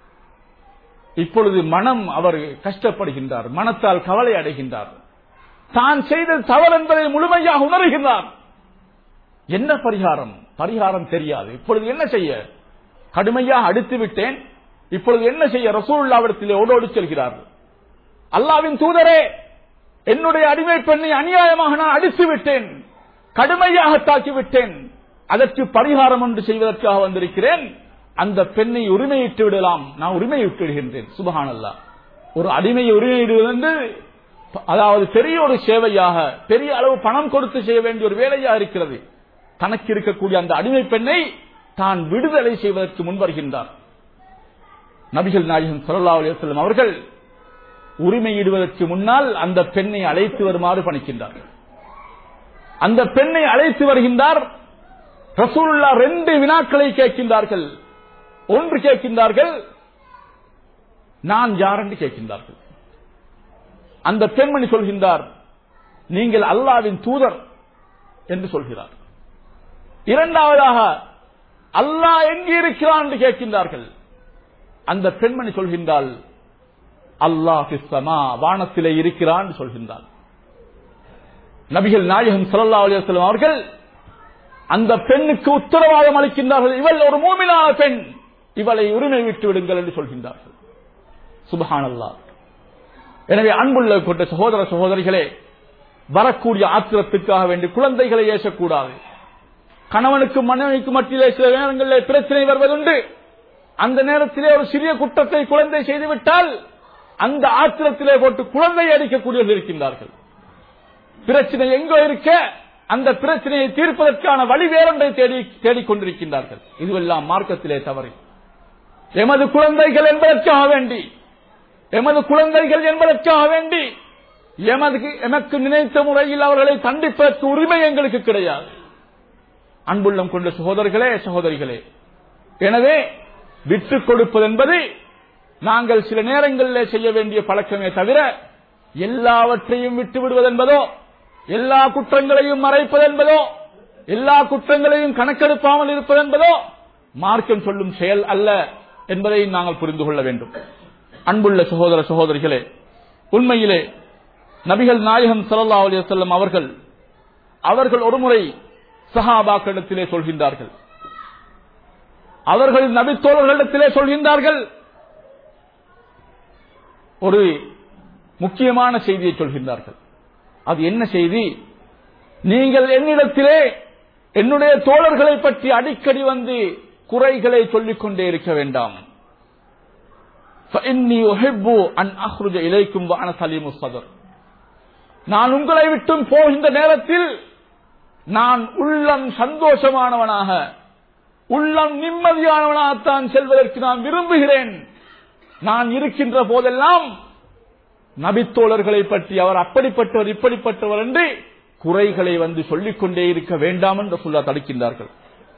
இப்பொழுது மனம் அவர் கஷ்டப்படுகின்றார் மனத்தால் கவலை அடைகின்றார் தான் செய்த தவறு என்பதை முழுமையாக உணர்கின்றார் என்ன பரிகாரம் பரிகாரம் தெரியாது இப்பொழுது என்ன செய்ய கடுமையாக அடித்து விட்டேன் இப்பொழுது என்ன செய்ய ரசூலுல்லாவிடத்திலே ஓடோடி செல்கிறார் அல்லாவின் தூதரே என்னுடைய அடிமை பெண்ணை அநியாயமாக நான் அடித்து விட்டேன் கடுமையாக தாக்கி விட்டேன் அதற்கு பரிகாரம் ஒன்று செய்வதற்காக வந்திருக்கிறேன் அந்த பெண்ணை உரிமையிட்டு விடலாம் நான் உரிமையிட்டு விடுகின்றேன் சுபஹானல்லா ஒரு அடிமையை உரிமையிடுவது என்று ப- அதாவது பெரிய ஒரு சேவையாக பெரிய அளவு பணம் கொடுத்து செய்ய வேண்டிய ஒரு வேலையாக இருக்கிறது தனக்கு இருக்கக்கூடிய அந்த அடிமை பெண்ணை தான் விடுதலை செய்வதற்கு முன் வருகின்றார் நபிகள் நாயகம் ஸல்லல்லாஹு அலைஹி வஸல்லம் அவர்கள் உரிமையிடுவதற்கு முன்னால் அந்த பெண்ணை அழைத்து வருமாறு பணிக்கின்றார் அந்த பெண்ணை அழைத்து வருகின்றார் ரசூலுல்லாஹ் ரெண்டு வினாக்களை கேட்கின்றார்கள் ஒன்று கேட்கின்றார்கள் நான் யார் என்று கேட்கின்றார்கள் அந்த பெண்மணி சொல்கின்றார் நீங்கள் அல்லாவின் தூதர் என்று சொல்கிறார் இரண்டாவதாக அல்லாஹ் எங்கே இருக்கிறான் என்று கேட்கின்றார்கள் அந்த பெண்மணி சொல்கின்றாள் அல்லாஹ் ஃபிஸ்ஸமா வானத்திலே இருக்கிறான் என்று சொல்கின்றாள் நபிகள் நாயகம் ஸல்லல்லாஹு அலைஹி வஸல்லம் அவர்கள் அந்த பெண்ணுக்கு உத்தரவாதம் அளிக்கின்றார்கள் இவள் ஒரு மூமினான பெண் இவளை உரிமை விட்டு விடுங்கள் என்று சொல்கின்றார்கள் சுபஹானல்லாஹ் எனவே அன்புள்ள கொண்ட சகோதர சகோதரிகளே வரக்கூடிய ஆத்திரத்துக்காக வேண்டி குழந்தைகளை ஏசக்கூடாது கணவனுக்கு மனைவிக்கு மத்தியிலே சில நேரங்களிலே பிரச்சனை வருவதுண்டு அந்த நேரத்திலே ஒரு சிறிய குற்றத்தை குழந்தை செய்துவிட்டால் அந்த ஆத்திரத்திலே போட்டு குழந்தை அடிக்கக்கூடியவர்கள் இருக்கின்றார்கள் பிரச்சனை எங்கோ இருக்க அந்த பிரச்சனையை தீர்ப்பதற்கான வழி வேறொன்றை தேடி தேடிக்கொண்டிருக்கின்றார்கள் இதுவெல்லாம் மார்க்கத்திலே தவறு எமது குழந்தைகள் என்பதற்காக வேண்டி எமது குழந்தைகள் என்பதற்காக வேண்டி எமது எமக்கு நினைத்த முறையில் அவர்களை தண்டிப்பதற்கு உரிமை எங்களுக்கு கிடையாது அன்புள்ளம் கொண்ட சகோதரர்களே சகோதரிகளே எனவே விட்டுக் கொடுப்பது என்பது நாங்கள் சில நேரங்களிலே செய்ய வேண்டிய பழக்கமே தவிர எல்லாவற்றையும் விட்டு விடுவது என்பதோ எல்லா குற்றங்களையும் மறைப்பது என்பதோ எல்லா குற்றங்களையும் கணக்கெடுப்பாமல் இருப்பது என்பதோ மார்க்கம் சொல்லும் செயல் அல்ல என்பதை நாங்கள் புரிந்து கொள்ள வேண்டும் அன்புள்ள சகோதர சகோதரிகளே உண்மையிலே நபிகள் நாயகம் ஸல்லல்லாஹு அலைஹி வஸல்லம் அவர்கள் அவர்கள் ஒருமுறை சஹாபாக்களிடத்திலே சொல்கின்றார்கள் அவர்கள் நபித்தோழர்களிடத்திலே சொல்கின்றார்கள் ஒரு முக்கியமான செய்தியை சொல்கின்றார்கள் அது என்ன செய்தி நீங்கள் என்னிடத்திலே என்னுடைய தோழர்களை பற்றி அடிக்கடி வந்து குறைகளை சொல்லிக் கொண்டே இருக்க வேண்டாம் فإني أحب أن أخرج إليكم وأنا سليم الصدر நான் உங்களை விட்டும் போகின்ற நேரத்தில் நான் உள்ளம் சந்தோஷமானவனாக உள்ளம் நிம்மதியானவனாகத்தான் செல்வதற்கு நான் விரும்புகிறேன் நான் இருக்கின்ற போதெல்லாம் நபித்தோழர்களை பற்றி அவர் அப்படிப்பட்டவர் இப்படிப்பட்டவர் என்று குறைகளை வந்து சொல்லிக் கொண்டே இருக்க வேண்டாம் என்று சொல்ல தடுக்கின்றார்கள்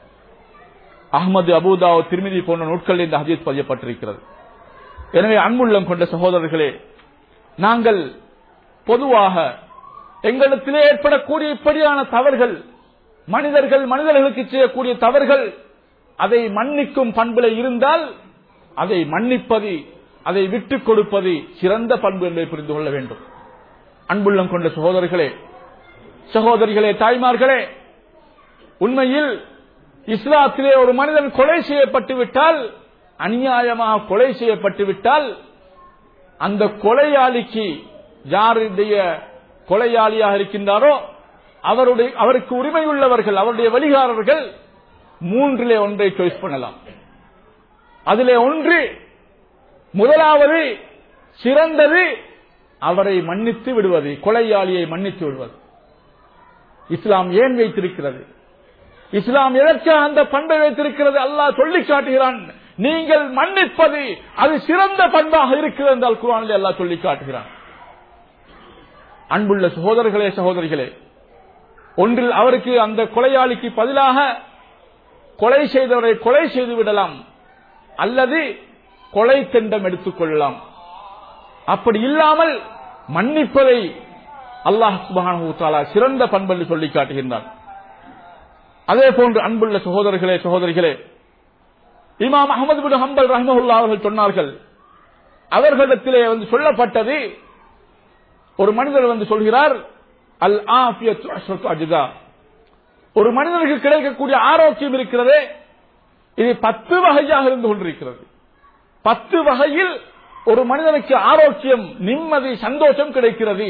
அகமது அபுதாவோ திருமதி போன்ற நூட்களில் இந்த ஹதீஸ் பதியப்பட்டிருக்கிறது எனவே அன்புள்ளம் கொண்ட சகோதரர்களே நாங்கள் பொதுவாக எங்களிடத்திலே ஏற்படக்கூடிய இப்படியான தவறுகள் மனிதர்கள் மனிதர்களுக்கு செய்யக்கூடிய தவறுகள் அதை மன்னிக்கும் பண்புல இருந்தால் அதை மன்னிப்பது அதை விட்டுக் கொடுப்பது சிறந்த பண்பு என்பதை புரிந்து கொள்ள வேண்டும் அன்புள்ளம் கொண்ட சகோதரர்களே சகோதரிகளே தாய்மார்களே உண்மையில் இஸ்லாத்திலே ஒரு மனிதன் கொலை செய்யப்பட்டு விட்டால் அநியாயமாக கொலை செய்யப்பட்டு விட்டால் அந்த கொலையாளிக்கு யாருடைய கொலையாளியாக இருக்கின்றாரோ அவருடைய அவருக்கு உரிமை உள்ளவர்கள் அவருடைய வழிகாரர்கள் மூன்றிலே ஒன்றை சாய்ஸ் பண்ணலாம் அதிலே ஒன்று முதலாவது சிறந்தது அவரை மன்னித்து விடுவது கொலையாளியை மன்னித்து விடுவது இஸ்லாம் ஏன் வைத்திருக்கிறது இஸ்லாம் எதற்காக அந்த பண்பை வைத்திருக்கிறது அல்லாஹ் சொல்லி காட்டுகிறான் நீங்கள் மன்னிப்பது அது சிறந்த பண்பாக இருக்கிறது என்றால் குரானில் அல்லாஹ் சொல்லி காட்டுகிறான் அன்புள்ள சகோதரர்களே சகோதரிகளே ஒன்றில் அவருக்கு அந்த கொலையாளிக்கு பதிலாக கொலை செய்தவரை கொலை செய்து விடலாம் அல்லது கொலை தெண்டம் எடுத்துக் கொள்ளலாம் அப்படி இல்லாமல் மன்னிப்பதை அல்லாஹ் சுபஹானஹு தஆலா சிறந்த பண்பென்று சொல்லி காட்டுகின்றான் அதே போன்று அன்புள்ள சகோதரர்களே சகோதரிகளே இமாம் அகமது பின் ஹம்பல் ரஹ்மஹுல்லா அவர்கள் சொன்னார்கள் அவர்களிடத்திலே வந்து சொல்லப்பட்டது ஒரு மனிதர் வந்து சொல்கிறார் அல் ஆஃபியத்து அஷ்ரத்து அஜிதா ஒரு மனிதனுக்கு கிடைக்கக்கூடிய ஆரோக்கியம் இருக்கிறதே இது பத்து வகையாக இருந்து கொண்டிருக்கிறது பத்து வகையில் ஒரு மனிதனுக்கு ஆரோக்கியம் நிம்மதி சந்தோஷம் கிடைக்கிறது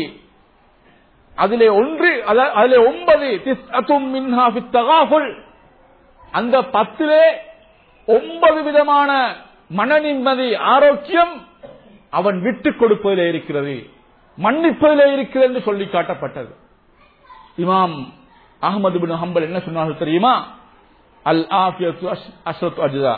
அதிலே ஒன்று அத- அதிலே ஒன்பது திஸ்அத்தும் மின்ஹா ஃபித் தகாஃபுல். அந்த பத்திலே ஒன்பது விதமான மன நிம்மதி ஆரோக்கியம் அவன் விட்டுக் கொடுப்பதிலே இருக்கிறது மன்னிப்பதிலே இருக்கிறது என்று சொல்லி காட்டப்பட்டது இமாம் அகமது பின் ஹம்பல் என்ன சொன்னார்கள் தெரியுமா அல் ஆஃபியத்து அஷ்- அஷ்ரத்து அஜ்தா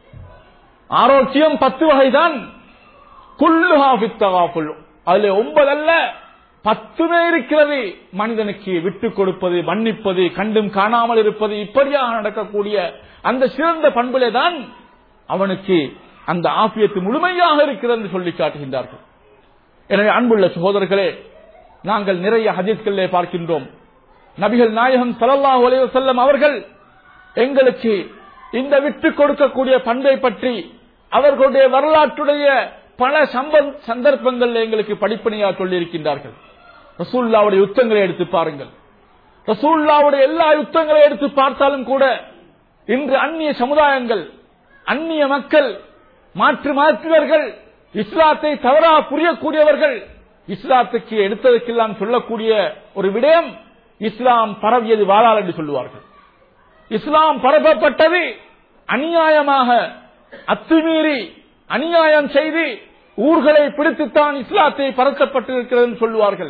ஆரோக்கியம் பத்து வகைதான் குல்லுஹா ஃபித் தகாஃபுல். அதிலே ஒன்பது அல்ல பத்துமே இருக்கிறது மனிதனுக்கு விட்டுக் கொடுப்பது மன்னிப்பது கண்டும் காணாமல் இருப்பது இப்படியாக நடக்கக்கூடிய அந்த சிறந்த பண்பிலே தான் அவனுக்கு அந்த ஆபியத்து முழுமையாக இருக்கிறது என்று சொல்லி காட்டுகின்றார்கள் எனவே அன்புள்ள சகோதரர்களே நாங்கள் நிறைய ஹதீஸ்களிலே பார்க்கின்றோம் நபிகள் நாயகம் ஸல்லல்லாஹு அலைஹி வஸல்லம் அவர்கள் எங்களுக்கு இந்த விட்டுக் கொடுக்கக்கூடிய பண்பை பற்றி அவர்களுடைய வரலாற்றுடைய பல சம்ப- சந்தர்ப்பங்களில் எங்களுக்கு படிப்பனையாக சொல்லியிருக்கின்றார்கள் ரசூல்லாவுடைய யுத்தங்களை எடுத்து பாருங்கள் ரசூல்லாவுடைய எல்லா யுத்தங்களை எடுத்து பார்த்தாலும் கூட இன்று அந்நிய சமுதாயங்கள் அந்நிய மக்கள் மாற்று மதத்தினர்கள் இஸ்லாத்தை தவறாக புரியக்கூடியவர்கள் இஸ்லாத்துக்கு எடுத்ததற்கெல்லாம் சொல்லக்கூடிய ஒரு விடயம் இஸ்லாம் பரவியது வாழால் என்று சொல்லுவார்கள் இஸ்லாம் பரப்பப்பட்டது அநியாயமாக அத்துமீறி அநியாயம் செய்து ஊர்களை பிடித்துத்தான் இஸ்லாத்தை பரத்தப்பட்டிருக்கிறது என்று சொல்லுவார்கள்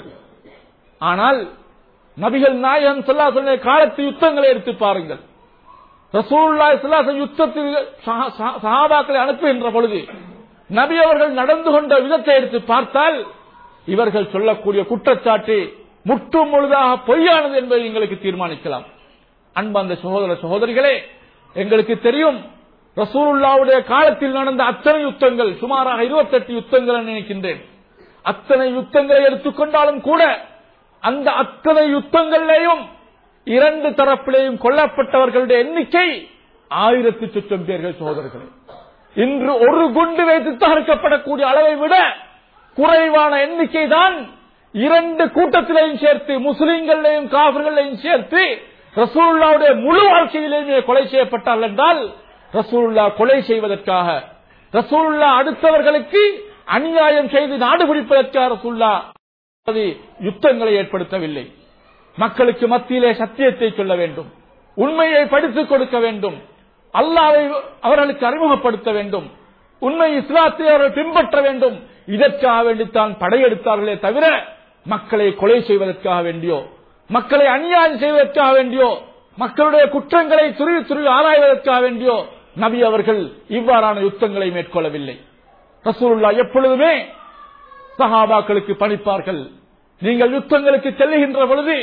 ஆனால் நபிகள் நாயகம் சொல்லா சொன்ன காலத்து யுத்தங்களை எடுத்து பாருங்கள் ரசூல்லா இஸ்லாச யுத்தத்தில் சஹா- சஹா- சஹாபாக்களை அனுப்புகின்ற பொழுது நபி அவர்கள் நடந்து கொண்ட விதத்தை எடுத்து பார்த்தால் இவர்கள் சொல்லக்கூடிய குற்றச்சாட்டு முற்றும் முழுதாக பொய்யானது என்பதை எங்களுக்கு தீர்மானிக்கலாம் அன்பந்த சகோதர சகோதரிகளே எங்களுக்கு தெரியும் ரசூலுல்லாவுடைய காலத்தில் நடந்த அத்தனை யுத்தங்கள் சுமாராக 28 யுத்தங்கள் என்று நினைக்கின்றேன் அத்தனை யுத்தங்களை எடுத்துக்கொண்டாலும் கூட அந்த அத்தனை யுத்தங்களிலேயும் இரண்டு தரப்பிலேயும் கொல்லப்பட்டவர்களுடைய எண்ணிக்கை ஆயிரத்தி சுற்றம் பேர்கள் சகோதரர்களே இன்று ஒரு குண்டு வைத்து தகர்க்கப்படக்கூடிய அளவை விட குறைவான எண்ணிக்கை தான் இரண்டு கூட்டத்திலையும் சேர்த்து முஸ்லிம்களையும் காவிர்களையும் சேர்த்து ரசூலுல்லாவுடைய முழு வாழ்க்கையிலேயுமே கொலை செய்யப்பட்டார்கள் என்றால் ரசூலுல்லா கொலை செய்வதற்காக ரசூலுல்லா அடுத்தவர்களுக்கு அநியாயம் செய்து நாடு பிடிப்பதற்காக ரசூலுல்லா அது யுத்தங்களை ஏற்படுத்தவில்லை மக்களுக்கு மத்தியிலே சத்தியத்தை சொல்ல வேண்டும் உண்மையை படித்துக் கொடுக்க வேண்டும் அல்லாவை அவர்களுக்கு அறிமுகப்படுத்த வேண்டும் உண்மை இஸ்லாத்தை அவர்கள் பின்பற்ற வேண்டும் இதற்காக வேண்டித்தான் படையெடுத்தார்களே தவிர மக்களை கொலை செய்வதற்காக வேண்டியோ மக்களை அநியாயம் செய்வதற்காக வேண்டியோ மக்களுடைய குற்றங்களை துருவி துருவி ஆராய்வதற்காக வேண்டியோ நபி அவர்கள் இவ்வாறான யுத்தங்களை மேற்கொள்ளவில்லை ரசூலுல்லா எப்பொழுதுமே சஹாபாக்களுக்கு பணிப்பார்கள் நீங்கள் யுத்தங்களுக்கு செல்லுகின்ற பொழுது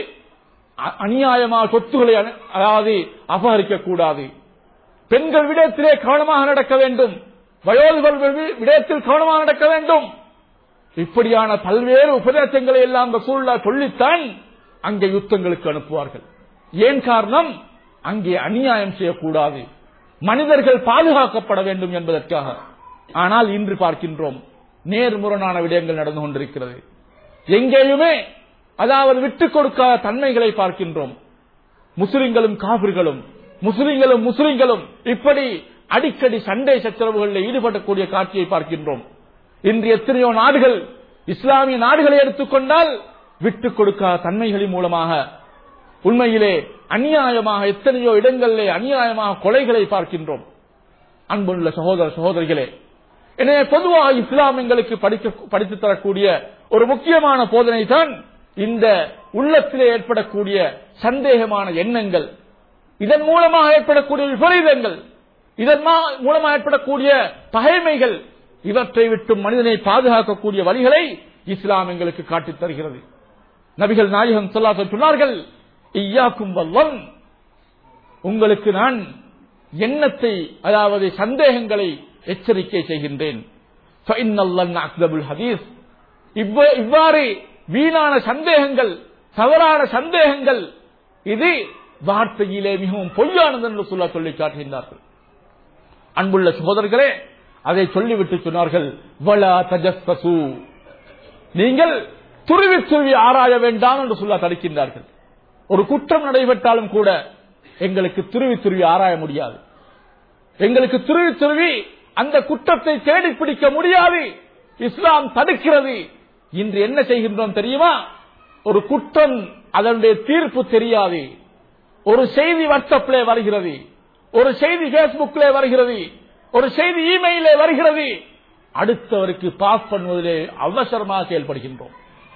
அ- அநியாயமாக சொத்துக்களை அனு- அதாவது அபகரிக்க கூடாது பெண்கள் விடயத்திலே கவனமாக நடக்க வேண்டும் வயோதிபர் வி- விடயத்தில் கவனமாக நடக்க வேண்டும் இப்படியான பல்வேறு உபதேசங்களை எல்லாம் ரசூலுல்லா சொல்லித்தான் அங்கே யுத்தங்களுக்கு அனுப்புவார்கள் ஏன் காரணம் அங்கே அநியாயம் செய்யக்கூடாது மனிதர்கள் பாதுகாக்கப்பட வேண்டும் என்பதற்காக ஆனால் இன்று பார்க்கின்றோம் நேர்முரணான விடயங்கள் நடந்து கொண்டிருக்கிறது எங்கேயுமே அதாவது விட்டுக் கொடுக்காத தன்மைகளை பார்க்கின்றோம் முஸ்லிம்களும் காபிர்களும் முஸ்லிம்களும் முஸ்லிம்களும் இப்படி அடிக்கடி சண்டை சச்சரவுகளில் ஈடுபடக்கூடிய காட்சியை பார்க்கின்றோம் இன்று எத்தனையோ நாடுகள் இஸ்லாமிய நாடுகளை எடுத்துக்கொண்டால் விட்டுக் கொடுக்காத தன்மைகளின் மூலமாக உண்மையிலே அநியாயமாக எத்தனையோ இடங்களிலே அநியாயமாக கொலைகளை பார்க்கின்றோம் அன்புள்ள சகோதர சகோதரிகளே எனவே பொதுவாக இஸ்லாம் எங்களுக்கு படிக்க படித்துத் தரக்கூடிய ஒரு முக்கியமான போதனை தான் இந்த உள்ளத்திலே ஏற்படக்கூடிய சந்தேகமான எண்ணங்கள் இதன் மூலமாக ஏற்படக்கூடிய விபரீதங்கள் இதன் மா- மூலமாக ஏற்படக்கூடிய பகைமைகள் இவற்றை விட்டு மனிதனை பாதுகாக்கக்கூடிய வழிகளை இஸ்லாம் எங்களுக்கு காட்டித் தருகிறது நபிகள் நாயகம் சொல்லாத சொன்னார்கள் ஐயாக்கும் வல்லன் உங்களுக்கு நான் எண்ணத்தை அதாவது சந்தேகங்களை எச்சரிக்கை செய்கின்றேன் فَإِنَّ الظَّنَّ أَكْذَبُ الْحَدِيثِ இவ்வ- இவ்வாறு வீணான சந்தேகங்கள் தவறான சந்தேகங்கள் இது வார்த்தையிலே மிகவும் பொய்யானது என்று சொல்ல சொல்லி காட்டுகின்றார்கள் அன்புள்ள சகோதரர்களே அதை சொல்லிவிட்டு சொன்னார்கள் வலா தஜஸ்ஸசு நீங்கள் துருவி துருவி ஆராய வேண்டாம் என்று சொல்ல தடுக்கின்றார்கள் ஒரு குற்றம் நடைபெற்றாலும் கூட எங்களுக்கு துருவி துருவி ஆராய முடியாது எங்களுக்கு துருவி துருவி அந்த குற்றத்தை தேடி பிடிக்க முடியாது இஸ்லாம் தடுக்கிறது இன்று என்ன செய்கின்றோம் தெரியுமா ஒரு குற்றம் அதனுடைய தீர்ப்பு தெரியாது ஒரு செய்தி வாட்ஸ்அப்ல வருகிறது ஒரு செய்தி பேஸ்புக்ல வருகிறது ஒரு செய்தி இமெயிலே வருகிறது அடுத்தவருக்கு பாஸ் பண்ணுவதிலே அவசரமாக செயல்படுகின்றோம்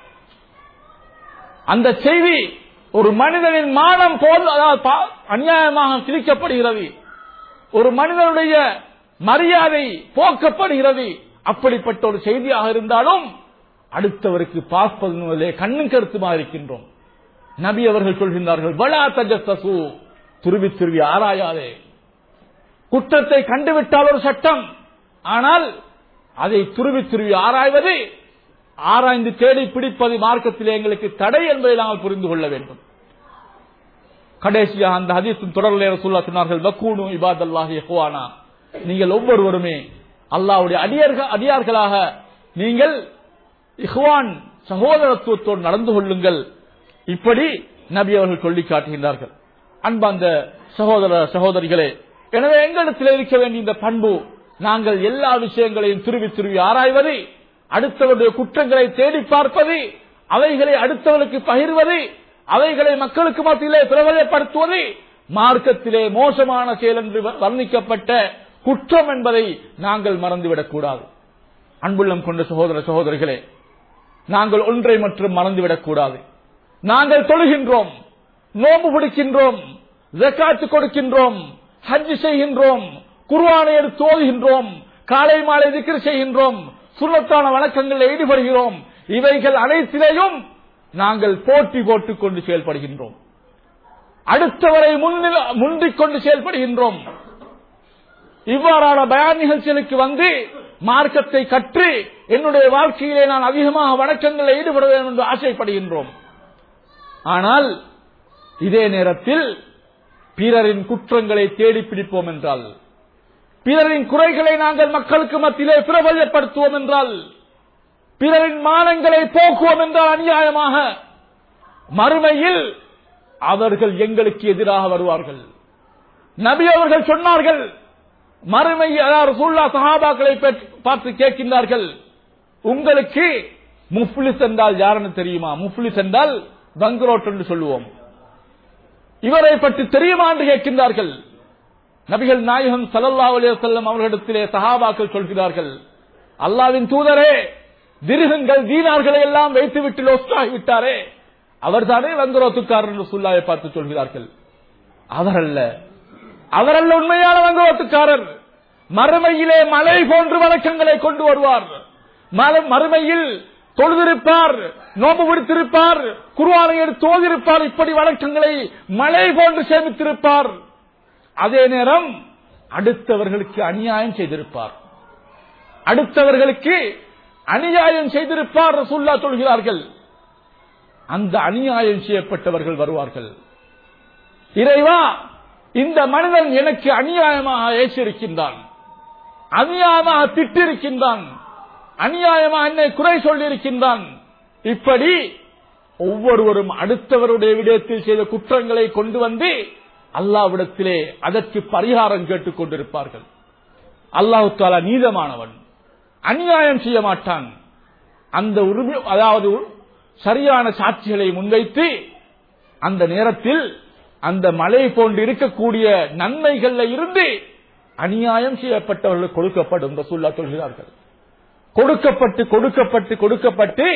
அந்த செய்தி ஒரு மனிதனின் மானம் போல் அதாவது பா- அநியாயமாக கிழிக்கப்படுகிறது ஒரு மனிதனுடைய மரியாதை போக்கப்படுகிறது அப்படிப்பட்ட ஒரு செய்தியாக இருந்தாலும் அடுத்தவருக்கு பாஸ் பண்ணுவதிலே கண்ணும் கருத்துமாக இருக்கின்றோம் நபி அவர்கள் சொல்கின்றார்கள் வலா தஜஸ்ஸசு துருவி துருவி ஆராயாதே குற்றத்தை கண்டுவிட்டால் ஒரு சட்டம் ஆனால் அதை துருவி துருவி ஆராய்வது ஆராய்ந்து தேடி பிடிப்பது மார்க்கத்திலே எங்களுக்கு தடை என்பதை நாங்கள் புரிந்து கொள்ள வேண்டும் கடைசியாக அந்த ஹதீஸின் தொடரிலே ரசூல்லா சொன்னார்கள் வக்கூனு இபாதல்லாஹி இஹ்வானா நீங்கள் ஒவ்வொருவருமே அல்லாஹ்வுடைய அடியார்கள் அடியார்களாக நீங்கள் இஹ்வான் சகோதரத்துவத்தோடு நடந்து கொள்ளுங்கள் இப்படி நபி அவர்கள் சொல்லி காட்டுகின்றார்கள் அன்பாந்த சகோதர சகோதரிகளே எனவே எங்களிடத்தில் இருக்க வேண்டிய இந்த பண்பு நாங்கள் எல்லா விஷயங்களையும் துருவி துருவி ஆராய்வது அடுத்தவருடைய குற்றங்களை தேடி பார்ப்பது அவைகளை அடுத்தவர்களுக்கு பகிர்வது அவைகளை மக்களுக்கு மத்தியிலே பிரபலப்படுத்துவது மார்க்கத்திலே மோசமான செயல் என்று வர்ணிக்கப்பட்ட குற்றம் என்பதை நாங்கள் மறந்துவிடக் கூடாது அன்புள்ளம் கொண்ட சகோதர சகோதரிகளே நாங்கள் ஒன்றை மட்டும் மறந்துவிடக் கூடாது நாங்கள் தொழுகின்றோம் நோம்பு பிடிக்கின்றோம் ஜக்காத்து கொடுக்கின்றோம் ஹஜ் செய்கின்றோம் குர்ஆனை எடுத்து ஓதுகின்றோம் காலை மாலை திக்ர் செய்கின்றோம் சுண்ணத்தான வணக்கங்களில் ஈடுபடுகிறோம் இவைகள் அனைத்திலேயும் நாங்கள் போட்டி போட்டுக் கொண்டு செயல்படுகின்றோம் அடுத்தவரை முன்னில- முந்திக் கொண்டு செயல்படுகின்றோம் இவ்வாறான பயான் நிகழ்ச்சிகளுக்கு வந்து மார்க்கத்தை கற்று என்னுடைய வாழ்க்கையிலே நான் அதிகமாக வணக்கங்களில் ஈடுபட வேண்டும் என்று ஆசைப்படுகின்றோம் ஆனால் இதே நேரத்தில் பிறரின் குற்றங்களை தேடி பிடிப்போம் என்றால் பிறரின் குறைகளை நாங்கள் மக்களுக்கு மத்தியிலே பிரபல்யப்படுத்துவோம் என்றால் பிறரின் மானங்களை போக்குவோம் என்றால் அநியாயமாக மறுமையில் அவர்கள் எங்களுக்கு எதிராக வருவார்கள் நபி அவர்கள் சொன்னார்கள் மறுமை அதாவது ரசூலுல்லாஹ் சஹாபாக்களை பெற்று- பார்த்து கேட்கின்றார்கள் உங்களுக்கு முஃப்லிஸ் என்றால் யாருன்னு தெரியுமா முஃப்லிஸ் என்றால் பங்கரோட் என்று சொல்லுவோம் இவரை பற்றி தெரியுமா என்று கேட்கின்றார்கள் நபிகள் நாயகம் ஸல்லல்லாஹு அலைஹி வஸல்லம் அவர்களிடத்திலே சஹாபாக்கள் சொல்கிறார்கள் அல்லாவின் தூதரே திருகங்கள் தீனார்களை எல்லாம் வைத்துவிட்டு லோஸ்டாகி விட்டாரே அவர்தானே வங்குரோத்துக்காரர் என்று சொல்லாவை பார்த்து சொல்கிறார்கள் அவரல்ல அவரல்ல உண்மையான வங்குரோத்துக்காரர் மறுமையிலே மலை போன்று வழக்கங்களை கொண்டு வருவார் மல- மறுமையில் தொழுதிருப்பார் நோம்பு பிடித்திருப்பார் குருவானை எடுத்து ஓதிருப்பார் இப்படி வழக்கங்களை மலை போன்று சேமித்திருப்பார் அதே நேரம் அடுத்தவர்களுக்கு அநியாயம் செய்திருப்பார் அடுத்தவர்களுக்கு அநியாயம் செய்திருப்பார் ரசூல்லா சொல்கிறார்கள் அந்த அநியாயம் செய்யப்பட்டவர்கள் வருவார்கள் இறைவா இந்த மனிதன் எனக்கு அநியாயமாக ஏற்றிருக்கின்றான் அநியாயமாக திட்டிருக்கின்றான் அநியாயமாக என்னை குறை சொல்லியிருக்கின்றான் இப்படி ஒவ்வொருவரும் அடுத்தவருடைய விடயத்தில் செய்த குற்றங்களை கொண்டு வந்து அல்லாவிடத்திலே அதற்கு பரிகாரம் கேட்டுக் கொண்டிருப்பார்கள் அல்லாஹு தாலா நீதமானவன் அநியாயம் செய்ய மாட்டான் அந்த உரிமை அதாவது சரியான சாட்சிகளை முன்வைத்து அந்த நேரத்தில் அந்த மலை போன்று இருக்கக்கூடிய நன்மைகள்ல இருந்து அநியாயம் செய்யப்பட்டவர்கள் கொடுக்கப்படும் ரசூல்லா சொல்கிறார்கள் கொடுக்கப்பட்டு கொடுக்கப்பட்டு கொடுக்கப்பட்டு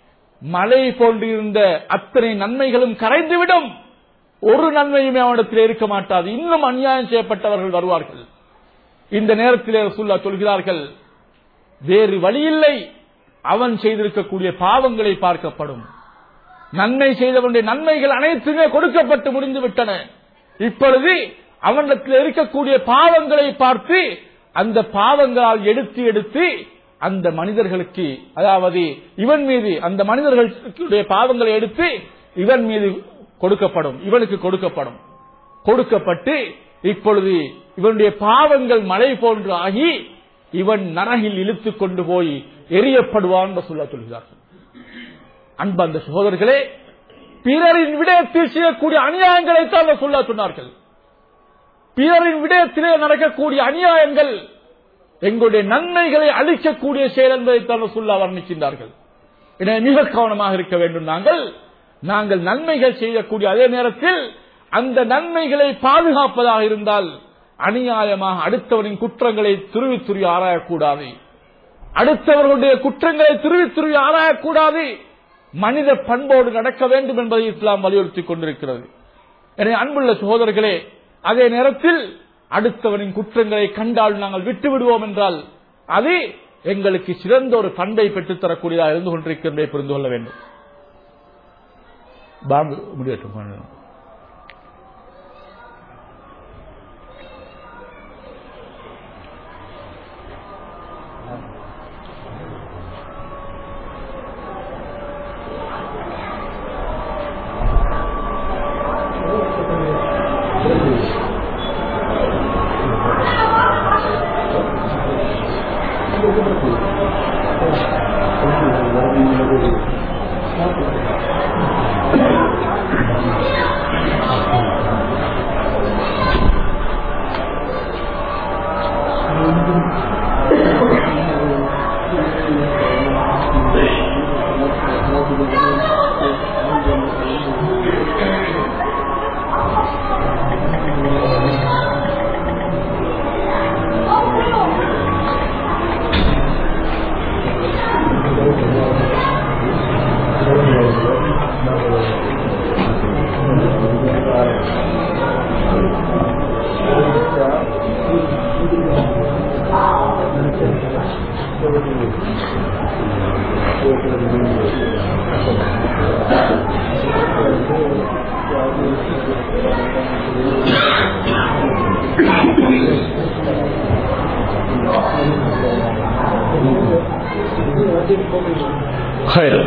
மலை போன்று இருந்த அத்தனை நன்மைகளும் கரைந்துவிடும் ஒரு நன்மையுமே அவனிடத்தில் இருக்க மாட்டாது இன்னும் அநியாயம் செய்யப்பட்டவர்கள் வருவார்கள் இந்த நேரத்திலே ரசூல்லா சொல்கிறார்கள் வேறு வழியில்லை அவன் செய்திருக்கக்கூடிய பாவங்களை பார்க்கப்படும் நன்மை செய்தவனுடைய நன்மைகள் அனைத்துமே கொடுக்கப்பட்டு முடிந்து விட்டன இப்பொழுது அவனிடத்தில் இருக்கக்கூடிய பாவங்களை பார்த்து அந்த பாவங்களால் எடுத்து எடுத்து அந்த மனிதர்களுக்கு அதாவது இவன் மீது அந்த மனிதர்களுடைய பாவங்களை எடுத்து இவன் மீது கொடுக்கப்படும் இவனுக்கு கொடுக்கப்படும் கொடுக்கப்பட்டு இப்பொழுது இவனுடைய பாவங்கள் மழை போன்று ஆகி இவன் நரகில் இழுத்துக் கொண்டு போய் எரியப்படுவான் சொல்ல சொல்கிறார்கள் அன்பு அந்த சகோதரர்களே பிறரின் விடயத்தில் செய்யக்கூடிய அநியாயங்களை தான் சொல்ல சொன்னார்கள் பிறரின் விடயத்திலே நடக்கக்கூடிய அநியாயங்கள் எங்களுடைய நன்மைகளை அளிக்கக்கூடிய செயல் என்பதை தான் சொல்ல வர்ணிக்கின்றார்கள் எனவே மிக கவனமாக இருக்க வேண்டும் நாங்கள் நாங்கள் நன்மைகள் செய்யக்கூடிய அதே நேரத்தில் அந்த நன்மைகளை பாதுகாப்பதாக இருந்தால் அநியாயமாக அடுத்தவனின் குற்றங்களை துருவி துருவி ஆராயக்கூடாது அடுத்தவர்களுடைய குற்றங்களை துருவி துருவி ஆராயக்கூடாது மனித பண்போடு நடக்க வேண்டும் என்பதை இஸ்லாம் வலியுறுத்திக் கொண்டிருக்கிறது எனவே அன்புள்ள சகோதரர்களே அதே நேரத்தில் அடுத்தவனின் குற்றங்களை கண்டால் நாங்கள் விட்டு விடுவோம் என்றால் அது எங்களுக்கு சிறந்த ஒரு பண்பை பெற்றுத்தரக்கூடியதாக இருந்து கொண்டிருக்கிறதை புரிந்து கொள்ள வேண்டும் பாம்பு முடியட்டும்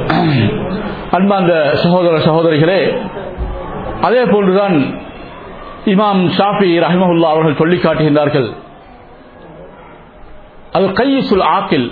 அன்பாந்த சகோதர சகோதரிகளே அதே போன்றுதான் இமாம் ஷாஃபி ரஹிமஹுல்லா அவர்கள் சொல்லிக் காட்டுகின்றார்கள் அது கையிசுல் ஆக்கில்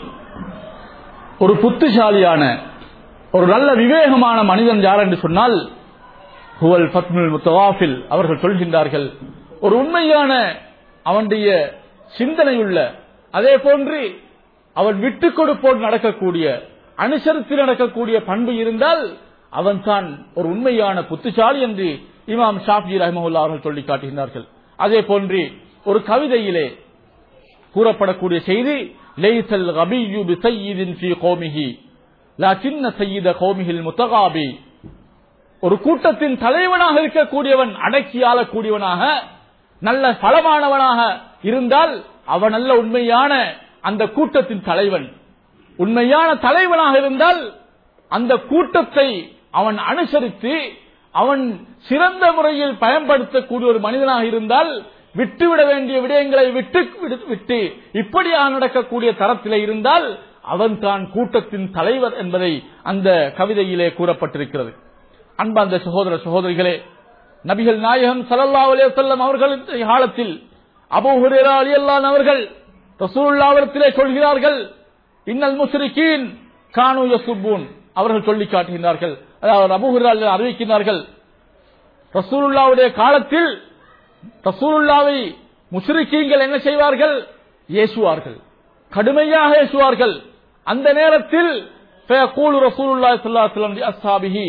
ஒரு புத்திசாலியான ஒரு நல்ல விவேகமான மனிதன் யார் என்று சொன்னால் ஹுவல் ஃபத்முல் முத்தவாஃபில் அவர்கள் சொல்கின்றார்கள் ஒரு உண்மையான அவனுடைய சிந்தனையுள்ள அதே போன்று அவன் விட்டுக் கொடுப்போடு நடக்கக்கூடிய அனுசரித்து நடக்கக்கூடிய பண்பு இருந்தால் அவன் தான் ஒரு உண்மையான புத்திசாலி என்று இமாம் ஷாஃபி ரஹமஹுல்லா அவர்கள் சொல்லி காட்டுகின்றார்கள் அதே போன்று ஒரு கவிதையிலே கூறப்படக்கூடிய செய்தி லைசல் கபியு பி சையிதின் ஃபீ கௌமிஹி லக்கின்ன சையித கௌமிஹில் முத்தகாபி ஒரு கூட்டத்தின் தலைவனாக இருக்கக்கூடியவன் அடக்கி ஆளக்கூடியவனாக நல்ல பலமானவனாக இருந்தால் அவன் நல்ல உண்மையான அந்த கூட்டத்தின் தலைவன் உண்மையான தலைவனாக இருந்தால் அந்த கூட்டத்தை அவன் அனுசரித்து அவன் சிறந்த முறையில் பயன்படுத்தக்கூடிய ஒரு மனிதனாக இருந்தால் விட்டுவிட வேண்டிய விடயங்களை விட்டு விட்டு இப்படியாக நடக்கக்கூடிய தரத்திலே இருந்தால் அவன் தான் கூட்டத்தின் தலைவர் என்பதை அந்த கவிதையிலே கூறப்பட்டிருக்கிறது அன்பார்ந்த சகோதர சகோதரிகளே நபிகள் நாயகம் ஸல்லல்லாஹு அலைஹி வஸல்லம் அவர்களின் காலத்தில் அபூ ஹுரைரா ரலியல்லாஹு அவர்கள் ரசூலுல்லாஹ்விடத்திலே சொல்கிறார்கள் இன்னல் முஸ்ரிகீன் கானு யசுபூன் அவர்கள் சொல்லி காட்டுகின்றார்கள் அதாவது அபூ ஹுரைரா அறிவிக்கின்றார்கள் ரசூலுல்லாவுடைய காலத்தில் ரசூலுல்லாவை முஸ்ரிக்கீங்கள் என்ன செய்வார்கள் ஏசுவார்கள் கடுமையாக ஏசுவார்கள் அந்த நேரத்தில் ஃபயகூலு ரசூலுல்லாஹி ஸல்லல்லாஹு அலைஹி வஸல்லம் அஸ்ஹாபிஹி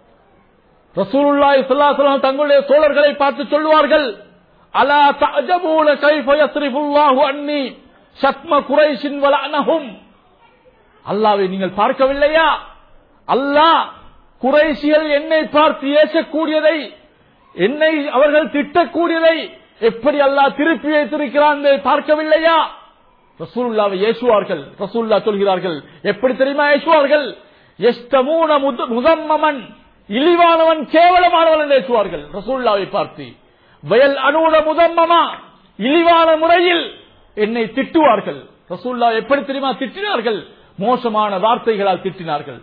ரசூலுல்லாஹி ஸல்லல்லாஹு அலைஹி வஸல்லம் தங்களுடைய தோழர்களை பார்த்து சொல்லுவார்கள் அலா தஅஜபூன கைஃப யஸ்ரிஃபுல்லாஹு அன்னி ஷத்ம குரைஷின் வலஅனஹும் அல்லாஹ்வை நீங்கள் பார்க்கவில்லையா அல்லாஹ் குறைஷிகள் என்னை பார்த்து ஏசக்கூடியதை என்னை அவர்கள் திட்டக்கூடியதை எப்படி அல்லாஹ் திருப்பி வைத்திருக்கிறான் என்பதை பார்க்கவில்லையா ரசூலுல்லாவை ஏசுவார்கள் ரசூல்லா சொல்கிறார்கள் எப்படி தெரியுமா ஏசுவார்கள் எஸ்தமூன முத- முதம்மமன் இழிவானவன் கேவலமானவன் என்று ஏசுவார்கள் ரசூல்லாவை பார்த்து வயல் அணுன முதம்மமா இழிவான முறையில் என்னை திட்டுவார்கள் ரசூல்லா எப்படி தெரியுமா திட்டினார்கள் மோசமான வார்த்தைகளால் திட்டினார்கள்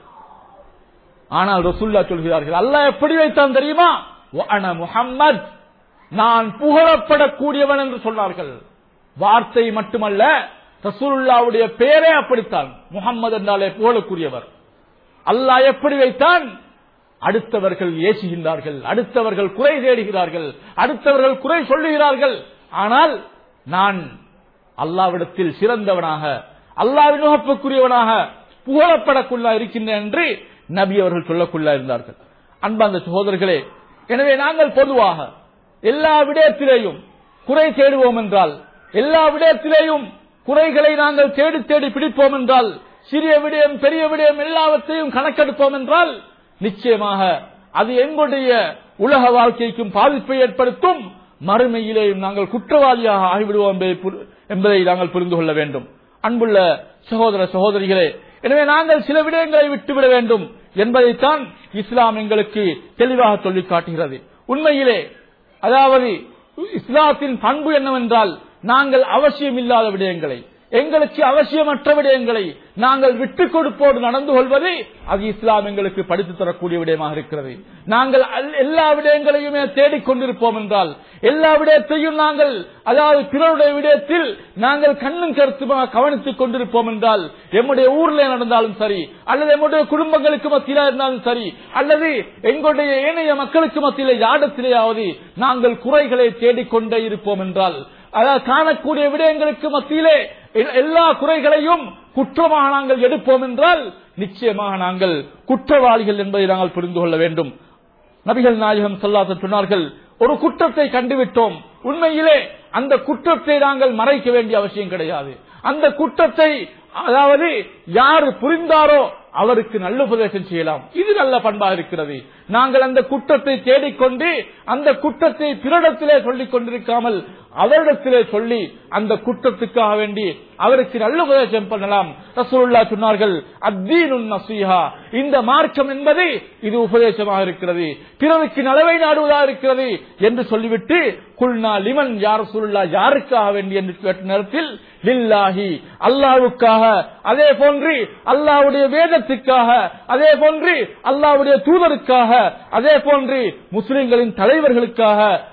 ஆனால் ரசூல்லா சொல்கிறார்கள் அல்லாஹ் எப்படி வைத்தான் தெரியுமா அன முஹம்மத் நான் புகழப்படக்கூடியவன் என்று சொன்னார்கள் வார்த்தை மட்டுமல்ல ரசூலுல்லாவுடைய பெயரே அப்படித்தான் முகம்மது என்றாலே புகழக்கூடியவர் அல்லாஹ் எப்படி வைத்தான் அடுத்தவர்கள் ஏசுகின்றார்கள் அடுத்தவர்கள் குறை தேடுகிறார்கள் அடுத்தவர்கள் குறை சொல்லுகிறார்கள் ஆனால் நான் அல்லாவிடத்தில் சிறந்தவனாக அல்லாவின் நோக்கப்புக்குரியவனாக புகழப்படக்குள்ளா இருக்கின்றேன் என்று நபி அவர்கள் சொல்லக்குள்ளா இருந்தார்கள் அன்பார்ந்த சகோதரர்களே எனவே நாங்கள் பொதுவாக எல்லா விடயத்திலேயும் குறை தேடுவோம் என்றால் எல்லா விடயத்திலேயும் குறைகளை நாங்கள் தேடி தேடி பிடிப்போம் என்றால் சிறிய விடயம் பெரிய விடயம் எல்லாவற்றையும் கணக்கெடுப்போம் என்றால் நிச்சயமாக அது எங்களுடைய உலக வாழ்க்கைக்கும் பாதிப்பை ஏற்படுத்தும் மறுமையிலேயும் நாங்கள் குற்றவாளியாக ஆகிவிடுவோம் என்பதை புரி- என்பதை நாங்கள் புரிந்து கொள்ள வேண்டும் அன்புள்ள சகோதர சகோதரிகளே எனவே நாங்கள் சில விடயங்களை விட்டுவிட வேண்டும் என்பதைத்தான் இஸ்லாம் எங்களுக்கு தெளிவாக சொல்லிக் காட்டுகிறது உண்மையிலே அதாவது இஸ்லாத்தின் பண்பு என்னவென்றால் நாங்கள் அவசியம் இல்லாத விடயங்களை எங்களுக்கு அவசியமற்ற விடயங்களை நாங்கள் விட்டுக் கொடுப்போடு நடந்து கொள்வது அது இஸ்லாம் எங்களுக்கு படித்து தரக்கூடிய விடயமாக இருக்கிறது நாங்கள் அல்- எல்லா விடயங்களையுமே தேடிக் கொண்டிருப்போம் என்றால் எல்லா விடயத்தையும் நாங்கள் அதாவது பிறருடைய விடயத்தில் நாங்கள் கண்ணும் கருத்துமாக கவனித்துக் கொண்டிருப்போம் என்றால் எம்முடைய ஊர்ல நடந்தாலும் சரி அல்லது எம்முடைய குடும்பங்களுக்கு மத்தியில இருந்தாலும் சரி அல்லது எங்களுடைய ஏனைய மக்களுக்கு மத்தியில யாடத்திலேயாவது நாங்கள் குறைகளை தேடிக்கொண்டே இருப்போம் என்றால் அதாவது காணக்கூடிய விடயங்களுக்கு மத்தியிலே எ- எல்லா குறைகளையும் குற்றமாக நாங்கள் எடுப்போம் என்றால் நிச்சயமாக நாங்கள் குற்றவாளிகள் என்பதை நாங்கள் புரிந்து கொள்ள வேண்டும் நபிகள் நாயகம் சொல்லாத சொன்னார்கள் ஒரு குற்றத்தை கண்டுவிட்டோம் உண்மையிலே அந்த குற்றத்தை நாங்கள் மறைக்க வேண்டிய அவசியம் கிடையாது அந்த குற்றத்தை அதாவது யார் புரிந்தாரோ அவருக்கு நல்ல உபதேசம் செய்யலாம் இது நல்ல பண்பாக இருக்கிறது நாங்கள் அந்த குற்றத்தை தேடிக்கொண்டு அந்த குற்றத்தை பிறரிடத்திலே சொல்லிக் கொண்டிருக்காமல் அவரிடத்திலே சொல்லி அந்த குற்றத்துக்காக வேண்டி அவருக்கு நல்ல உபதேசம் பண்ணலாம் ரசூலுல்லா சொன்னார்கள் அத்தீனுன் நசீஹா இந்த மார்க்கம் என்பது இது உபதேசமாக இருக்கிறது பிறருக்கு நலவை நாடுவதாக இருக்கிறது என்று சொல்லிவிட்டு குல்னா லிமன் யார் சுல்லா யாருக்காக வேண்டி என்று கேட்ட நேரத்தில் லில்லாஹி அல்லாவுக்காக அதே போன்று அல்லாவுடைய வேதத்துக்காக அதே போன்று அல்லாவுடைய தூதருக்காக அதே போன்று முஸ்லிம்களின் தலைவர்களுக்காக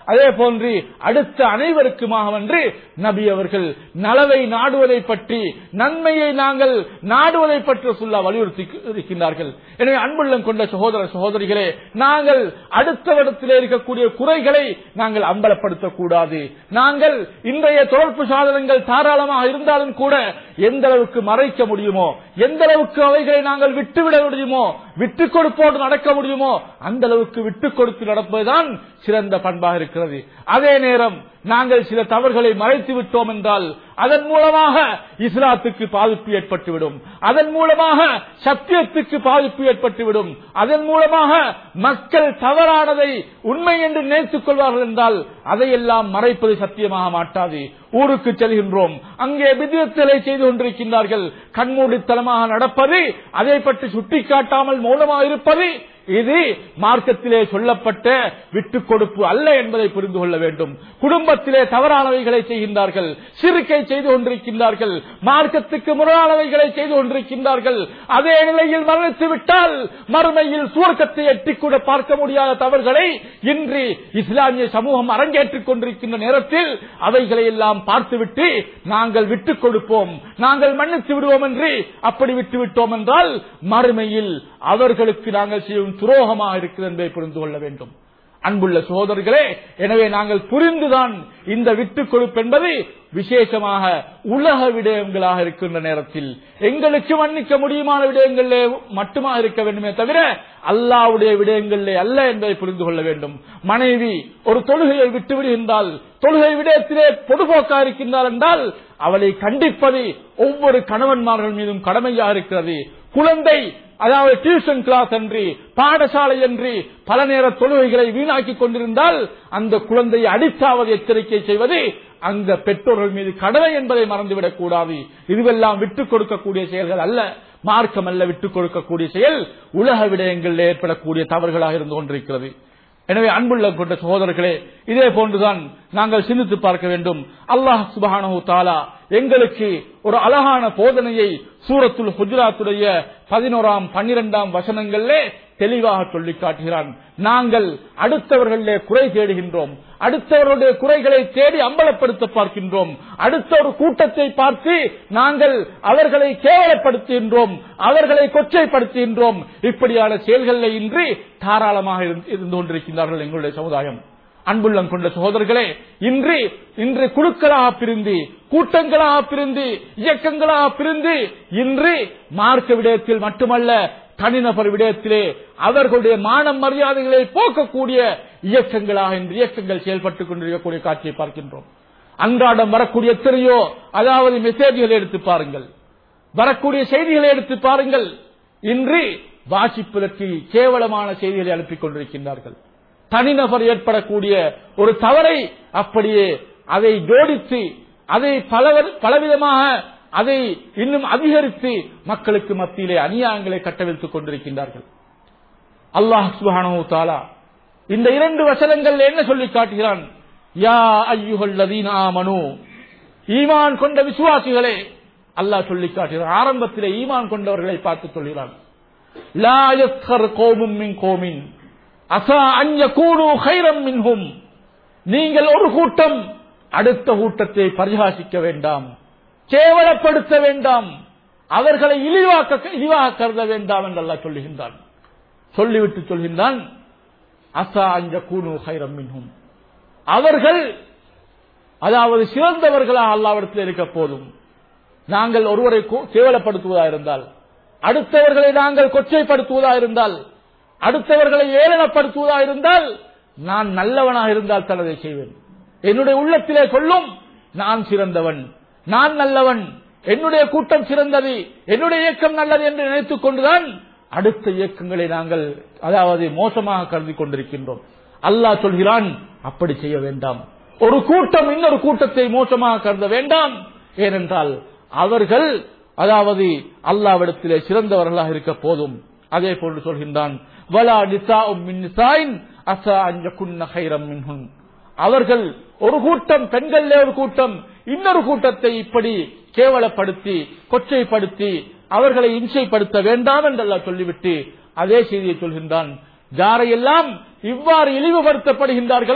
அதே போன்று அடுத்த அனைவருக்குமாக என்று நபி அவர்கள் நலவை நாடுவதை பற்றி நன்மையை நாங்கள் நாடுவதை பற்றி சொல்ல வலியுறுத்தி இருக்கின்றார்கள் எனவே அன்புள்ளம் கொண்ட சகோதர சகோதரிகளே நாங்கள் அடுத்தவரிடத்திலே இருக்கக்கூடிய குறைகளை நாங்கள் அம்பலப்படுத்தக்கூடாது நாங்கள் இன்றைய தொடர்பு சாதனங்கள் தாராளமாக இருந்தாலும் கூட எந்த அளவுக்கு மறைக்க முடியுமோ எந்த அளவுக்கு அவைகளை நாங்கள் விட்டுவிட முடியுமோ விட்டுக் கொடுப்போடு நடக்க முடியுமோ அந்த அளவுக்கு விட்டுக் கொடுத்து நடப்பதுதான் சிறந்த பண்பாக இருக்கிறது அதே நேரம் நாங்கள் சில தவறுகளை மறைத்து விட்டோம் என்றால் அதன் மூலமாக இஸ்லாத்துக்கு பாதிப்பு ஏற்பட்டுவிடும் அதன் மூலமாக சத்தியத்துக்கு பாதிப்பு ஏற்பட்டுவிடும் அதன் மூலமாக மக்கள் தவறானதை உண்மை என்று நினைத்துக் கொள்வார்கள் என்றால் அதையெல்லாம் மறைப்பது சத்தியமாக மாட்டாது ஊருக்கு செல்கின்றோம் அங்கே விதியத்தலை செய்து கொண்டிருக்கின்றார்கள் கண்மூடித்தனமாக நடப்பது அதை பற்றி சுட்டிக்காட்டாமல் மௌனமாக இருப்பது இது மார்க்கத்திலே சொல்லப்பட்ட விட்டுக் கொடுப்பு அல்ல என்பதை புரிந்து கொள்ள வேண்டும் குடும்பத்திலே தவறானவைகளை செய்கின்றார்கள் சிறுக்கை செய்து கொண்டிருக்கின்றார்கள் மார்க்கத்துக்கு முரணானவைகளை செய்து கொண்டிருக்கின்றார்கள் அதே நிலையில் மரணித்து விட்டால் மறுமையில் சுவர்க்கத்தை எட்டிக்கூட பார்க்க முடியாத தவறுகளை இன்று இஸ்லாமிய சமூகம் அரங்கேற்றிக் கொண்டிருக்கின்ற நேரத்தில் அவைகளை எல்லாம் பார்த்துவிட்டு நாங்கள் விட்டுக் கொடுப்போம் நாங்கள் மன்னித்து விடுவோம் என்று அப்படி விட்டு விட்டோம் என்றால் மறுமையில் அவர்களுக்கு நாங்கள் செய்யும் துரோகமாக இருக்கிறது என்பதை புரிந்து கொள்ள வேண்டும் அன்புள்ள சகோதரர்களே எனவே நாங்கள் புரிந்துதான் இந்த விட்டுக் கொடுப்பு என்பது விசேஷமாக உலக விடயங்களாக இருக்கின்ற நேரத்தில் எங்களுக்கு மன்னிக்க முடியுமான விடயங்களிலே மட்டுமாக இருக்க வேண்டுமே தவிர அல்லாவுடைய விடயங்களிலே அல்ல என்பதை புரிந்து கொள்ள வேண்டும் மனைவி ஒரு தொழுகையை விட்டு விடுகின்றால் தொழுகை விடயத்திலே பொதுபோக்கா இருக்கின்றார் என்றால் அவளை கண்டிப்பது ஒவ்வொரு கணவன்மார்கள் மீதும் கடமையாக இருக்கிறது குழந்தை அதாவது டியூஷன் கிளாஸ் என்று பாடசாலை என்று பல நேர தொழுகைகளை வீணாக்கி கொண்டிருந்தால் அந்த குழந்தையை அடித்தாவது எச்சரிக்கை செய்வது அந்த பெற்றோர்கள் மீது கடமை என்பதை மறந்துவிடக் கூடாது இதுவெல்லாம் விட்டுக் கொடுக்கக்கூடிய செயல்கள் அல்ல மார்க்கம் அல்ல விட்டுக் கொடுக்கக்கூடிய செயல் உலக விடயங்களில் ஏற்படக்கூடிய தவறுகளாக இருந்து கொண்டிருக்கிறது எனவே அன்புள்ள கொண்ட சகோதரர்களே இதே போன்றுதான் நாங்கள் சிந்தித்து பார்க்க வேண்டும் அல்லாஹ் சுபஹானஹு தாலா எங்களுக்கு ஒரு அழகான போதனையை சூரத்துல் ஹுஜராத்துடைய பதினோராம் பன்னிரெண்டாம் வசனங்களிலே தெளிவாக சொல்லி காட்டுகிறான் நாங்கள் அடுத்தவர்களிலே குறை தேடுகின்றோம் அடுத்தவர்களுடைய குறைகளை தேடி அம்பலப்படுத்த பார்க்கின்றோம் அடுத்த ஒரு கூட்டத்தை பார்த்து நாங்கள் அவர்களை கேவலப்படுத்துகின்றோம் அவர்களை கொச்சைப்படுத்துகின்றோம் இப்படியான செயல்களில் இன்றி தாராளமாக இருந்து கொண்டிருக்கின்றார்கள் எங்களுடைய சமுதாயம் அன்புள்ளம் கொண்ட சகோதரர்களே இன்று இன்று குழுக்களாக பிரிந்து கூட்டங்களாக பிரிந்து இயக்கங்களாக பிரிந்து இன்று மார்க்க விடயத்தில் மட்டுமல்ல தனிநபர் விடயத்திலே அவர்களுடைய மான மரியாதைகளை போக்கக்கூடிய இயக்கங்களாக இன்று இயக்கங்கள் செயல்பட்டுக் கொண்டிருக்கக்கூடிய காட்சியை பார்க்கின்றோம் அன்றாடம் வரக்கூடிய எத்தனையோ அதாவது மெசேஜ்களை எடுத்து பாருங்கள் வரக்கூடிய செய்திகளை எடுத்து பாருங்கள் இன்று வாசிப்பதற்கு கேவலமான செய்திகளை அனுப்பிக் கொண்டிருக்கின்றார்கள் தனிநபர் ஏற்படக்கூடிய ஒரு தவறை அப்படியே அதை ஜோடித்து அதை பலவர் பலவிதமாக அதை இன்னும் அதிகரித்து மக்களுக்கு மத்தியிலே அநியாயங்களை கட்டவிழ்த்துக் கொண்டிருக்கின்றார்கள் அல்லாஹ் சுபானு தாலா இந்த இரண்டு வசனங்கள் என்ன சொல்லி காட்டுகிறான் யா ஐயுகல்லதீன் ஆமனு ஈமான் கொண்ட விசுவாசிகளே அல்லாஹ் சொல்லி காட்டுகிறான் ஆரம்பத்திலே ஈமான் கொண்டவர்களை பார்த்து சொல்கிறான் லா யஸ்கர் கோமும் மின் கோமின் அசா அஞ்ச கூடு ஹைரம் மின்ஹும் நீங்கள் ஒரு கூட்டம் அடுத்த கூட்டத்தை பரிகாசிக்க வேண்டாம் கேவலப்படுத்த வேண்டாம் அவர்களை இழிவாக்க இழிவாக கருத வேண்டாம் என்று அல்லாஹ் சொல்லுகின்றான் சொல்லிவிட்டு சொல்கின்றான் அசா அஞ்ச கூணு ஹைரம் மின்ஹும் அவர்கள் அதாவது சிறந்தவர்களாக அல்லாவிடத்தில் இருக்க போதும் நாங்கள் ஒருவரை கேவலப்படுத்துவதா இருந்தால் அடுத்தவர்களை நாங்கள் கொச்சைப்படுத்துவதா இருந்தால் அடுத்தவர்களை ஏளனப்படுத்துவதா இருந்தால் நான் நல்லவனாக இருந்தால் தனதை செய்வேன் என்னுடைய உள்ளத்திலே சொல்லும் நான் சிறந்தவன் நான் நல்லவன் என்னுடைய கூட்டம் சிறந்தது என்னுடைய இயக்கம் நல்லது என்று நினைத்துக் கொண்டுதான் அடுத்த இயக்கங்களை நாங்கள் அதாவது மோசமாக கருதி கொண்டிருக்கின்றோம் அல்லாஹ் சொல்கிறான் அப்படி செய்ய வேண்டாம் ஒரு கூட்டம் இன்னொரு கூட்டத்தை மோசமாக கருத வேண்டாம் ஏனென்றால் அவர்கள் அதாவது அல்லாவிடத்திலே சிறந்தவர்களாக இருக்க போதும் அதே போன்று சொல்கின்றான் வலா நிசா மின் நிசாயின் அசா அஞ்ச குன்ன ஹைரம் மின்ஹுன் அவர்கள் ஒரு கூட்டம் பெண்களிலே ஒரு கூட்டம் இன்னொரு கூட்டத்தை இப்படி கேவலப்படுத்தி கொச்சைப்படுத்தி அவர்களை இம்சைப்படுத்த வேண்டாம் என்றெல்லாம் சொல்லிவிட்டு அதே செய்தியை சொல்கின்றான் யாரையெல்லாம் இவ்வாறு இழிவுபடுத்தப்படுகின்றார்களோ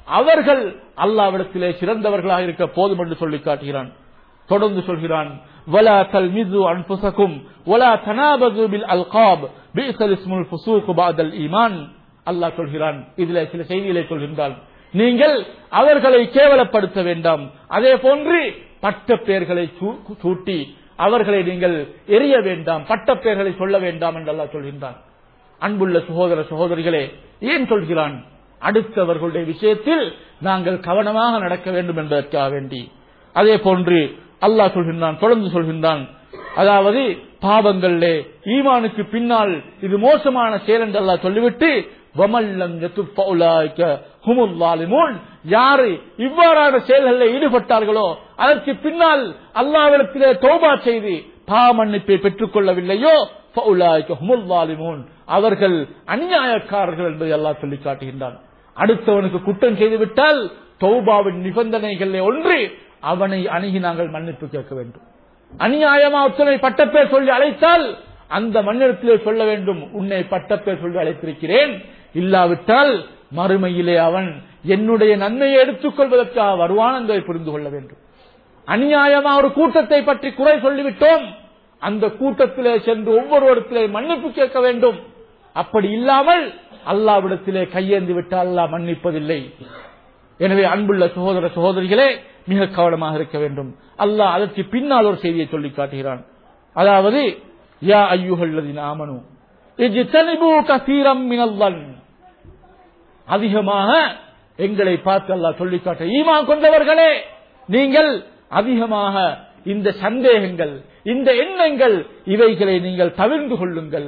அவர்கள் அல்லாவிடத்திலே சிறந்தவர்களாக இருக்க போதும் என்று சொல்லி காட்டுகிறான் தொடர்ந்து சொல்கிறான் வலா தல்மிது அன்புசக்கும் வலா தனாபது பில் அல்காப் பீசல் இஸ்முல் ஃபுசூக் பாதல் ஈமான் அல்லாஹ் சொல்கிறான் இதுல சில செய்திகளை சொல்கின்றான் நீங்கள் அவர்களை கேவலப்படுத்த வேண்டாம் அதே போன்று பட்ட பெயர்களை சூ- சூட்டி அவர்களை நீங்கள் எரிய வேண்டாம் பட்ட பெயர்களை சொல்ல வேண்டாம் என்று அல்லாஹ் சொல்கின்றான் அன்புள்ள சகோதர சகோதரிகளே ஏன் சொல்கிறான் அடுத்தவர்களுடைய விஷயத்தில் நாங்கள் கவனமாக நடக்க வேண்டும் என்பதற்காக வேண்டி அதே போன்று அல்லாஹ் சொல்கின்றான் தொடர்ந்து சொல்கின்றான் அதாவது பாவங்களிலே ஈமானுக்கு பின்னால் இது மோசமான செயல் என்று அல்லாஹ் சொல்லிவிட்டு வமல்லம் யதுப்ப உலாய்க்க ஹுமுல் லாலிமூன் யாரு இவ்வாறான செயல்களில் ஈடுபட்டார்களோ அதற்கு பின்னால் அல்லாவிடத்திலே தௌபா செய்து பாவ மன்னிப்பை பெற்றுக் கொள்ளவில்லையோ ஃபஉலாய்க ஹுமுல் லாலிமூன் அவர்கள் அநியாயக்காரர்கள் என்பதை அல்லாஹ் சொல்லி காட்டுகின்றான் அடுத்தவனுக்கு குற்றம் செய்துவிட்டால் தௌபாவின் நிபந்தனைகளிலே ஒன்று அவனை அணுகி நாங்கள் மன்னிப்பு கேட்க வேண்டும் அநியாயமா ஒருத்தனை பட்டப்பேர் சொல்லி அழைத்தால் அந்த மண்ணிடத்திலே சொல்ல வேண்டும் உன்னை பட்டப்பேர் சொல்லி அழைத்திருக்கிறேன் இல்லாவிட்டால் மறுமையிலே அவன் என்னுடைய நன்மையை எடுத்துக் கொள்வதற்காக வருவான் என்பதை புரிந்து கொள்ள வேண்டும் அநியாயமா ஒரு கூட்டத்தை பற்றி குறை சொல்லிவிட்டோம் அந்த கூட்டத்திலே சென்று ஒவ்வொருவரிடத்திலே மன்னிப்பு கேட்க வேண்டும் அப்படி இல்லாமல் அல்லாவிடத்திலே கையேந்தி விட்டால் அல்லாஹ் மன்னிப்பதில்லை எனவே அன்புள்ள சகோதர சகோதரிகளே மிக கவனமாக இருக்க வேண்டும் அல்லாஹ் அதற்கு பின்னால் ஒரு செய்தியை சொல்லி காட்டுகிறான் அதாவது யா ஐயுகல்லதின் ஆமனு இஜ்தனிபு கசீரம் மினல் அதிகமாக எங்களை பார்த்து அல்லாஹ் சொல்லி காட்ட ஈமான் கொண்டவர்களே நீங்கள் அதிகமாக இந்த சந்தேகங்கள் இந்த எண்ணங்கள் இவைகளை நீங்கள் தவிர்ந்து கொள்ளுங்கள்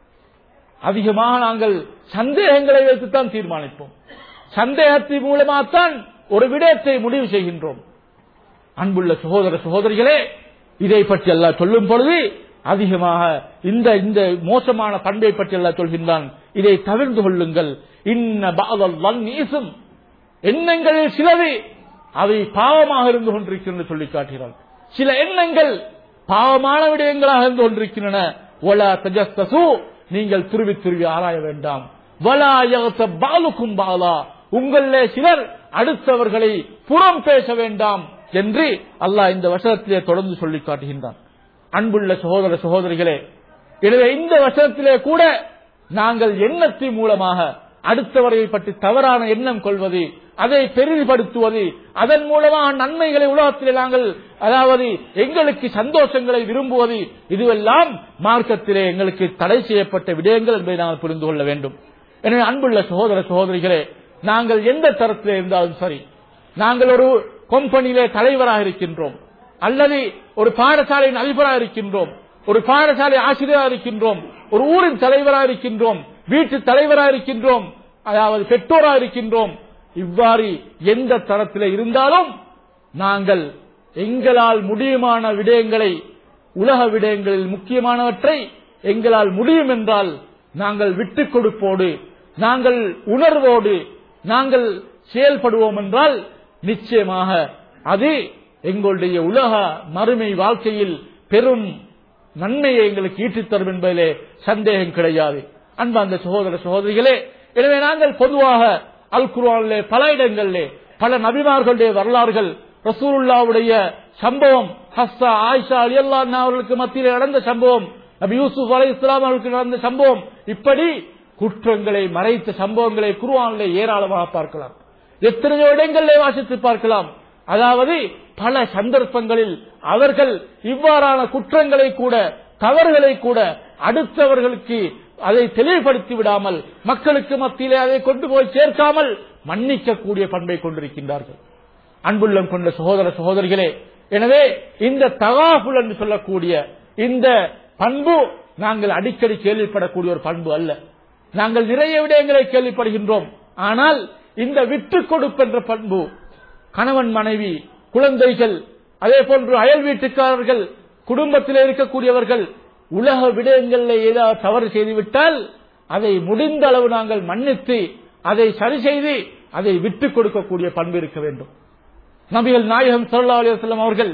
அதிகமாக நாங்கள் சந்தேகங்களை வைத்துத்தான் தீர்மானிப்போம் சந்தேகத்தின் மூலமாகத்தான் ஒரு விடயத்தை முடிவு செய்கின்றோம் அன்புள்ள சகோதர சகோதரிகளே இதை பற்றி அல்லாஹ் சொல்லும் பொழுது அதிகமாக இந்த இந்த மோசமான பண்பை பற்றி அல்லாஹ் சொல்கின்றான் இதை தவிர்ந்து கொள்ளுங்கள் இன்ன பாதல் நீசும் எண்ணங்களில் சிலது அவை பாவமாக இருந்து கொண்டிருக்கின்றன சொல்லி காட்டுகிறான் சில எண்ணங்கள் பாவமான விடயங்களாக இருந்து கொண்டிருக்கின்றன ஒலா தஜஸ்தசு நீங்கள் துருவி துருவி ஆராய வேண்டாம் வலா யகத்த பாலுக்கும் பாலா உங்களே சிலர் அடுத்தவர்களை புறம் பேச வேண்டாம் என்று அல்லாஹ் இந்த வசனத்திலே தொடர்ந்து சொல்லி காட்டுகின்றான் அன்புள்ள சகோதர சகோதரிகளே எனவே இந்த வசனத்திலே கூட நாங்கள் எண்ணத்தின் மூலமாக அடுத்தவரை பற்றி தவறான எண்ணம் கொள்வது அதை பெரிதுபடுத்துவது அதன் மூலமாக நன்மைகளை உலகத்திலே நாங்கள் அதாவது எங்களுக்கு சந்தோஷங்களை விரும்புவது இதுவெல்லாம் மார்க்கத்திலே எங்களுக்கு தடை செய்யப்பட்ட விடயங்கள் என்பதை நாங்கள் புரிந்து கொள்ள வேண்டும் எனவே அன்புள்ள சகோதர சகோதரிகளே நாங்கள் எந்த தரத்திலே இருந்தாலும் சரி நாங்கள் ஒரு கம்பெனியிலே தலைவராக இருக்கின்றோம் அல்லது ஒரு பாடசாலையின் அதிபராக இருக்கின்றோம் ஒரு பாடசாலை ஆசிரியராக இருக்கின்றோம் ஒரு ஊரின் தலைவராக இருக்கின்றோம் வீட்டு தலைவராக இருக்கின்றோம் அதாவது பெற்றோராக இருக்கின்றோம் இவ்வாறு எந்த தரத்தில் இருந்தாலும் நாங்கள் எங்களால் முடியுமான விடயங்களை உலக விடயங்களில் முக்கியமானவற்றை எங்களால் முடியும் என்றால் நாங்கள் விட்டுக் கொடுப்போடு நாங்கள் உணர்வோடு நாங்கள் செயல்படுவோம் என்றால் நிச்சயமாக அது எங்களுடைய உலக மறுமை வாழ்க்கையில் பெரும் நன்மையை எங்களுக்கு ஈட்டித் தரும் என்பதிலே சந்தேகம் கிடையாது அன்பார்ந்த சகோதர சகோதரிகளே எனவே நாங்கள் பொதுவாக அல் குர்ஆனிலே பல இடங்களிலே பல நபிமார்களுடைய வரலாறுகள் ரசூலுல்லாவுடைய சம்பவம் ஹஸ்ஸா ஆயிஷா அலியல்லா அவர்களுக்கு மத்தியில் நடந்த சம்பவம் நபி யூசுப் அலை இஸ்லாம் அவர்களுக்கு நடந்த சம்பவம் இப்படி குற்றங்களை மறைத்த சம்பவங்களை குர்ஆனிலே ஏராளமாக பார்க்கலாம் எத்தனையோ இடங்களிலே வாசித்து பார்க்கலாம் அதாவது பல சந்தர்ப்பங்களில் அவர்கள் இவ்வாறான குற்றங்களை கூட தவறுகளை கூட அடுத்தவர்களுக்கு அதை தெளிவுபடுத்தி விடாமல் மக்களுக்கு மத்தியிலே அதை கொண்டு போய் சேர்க்காமல் மன்னிக்கக்கூடிய பண்பை கொண்டிருக்கின்றார்கள் அன்புள்ளம் கொண்ட சகோதர சகோதரிகளே எனவே இந்த தகாஃபுல் என்று சொல்லக்கூடிய இந்த பண்பு நாங்கள் அடிக்கடி கேள்விப்படக்கூடிய ஒரு பண்பு அல்ல நாங்கள் நிறைய விடயங்களை கேள்விப்படுகின்றோம் ஆனால் இந்த விட்டுக் கொடுப்பென்ற பண்பு கணவன் மனைவி குழந்தைகள் அதே போன்று அயல் வீட்டுக்காரர்கள் குடும்பத்தில் இருக்கக்கூடியவர்கள் உலக விடயங்களில் ஏதாவது தவறு செய்துவிட்டால் அதை முடிந்த அளவு நாங்கள் மன்னித்து அதை சரி செய்து அதை விட்டுக் கொடுக்கக்கூடிய பண்பு இருக்க வேண்டும் நபிகள் நாயகம் சல்லா அலிவசல்லம் அவர்கள்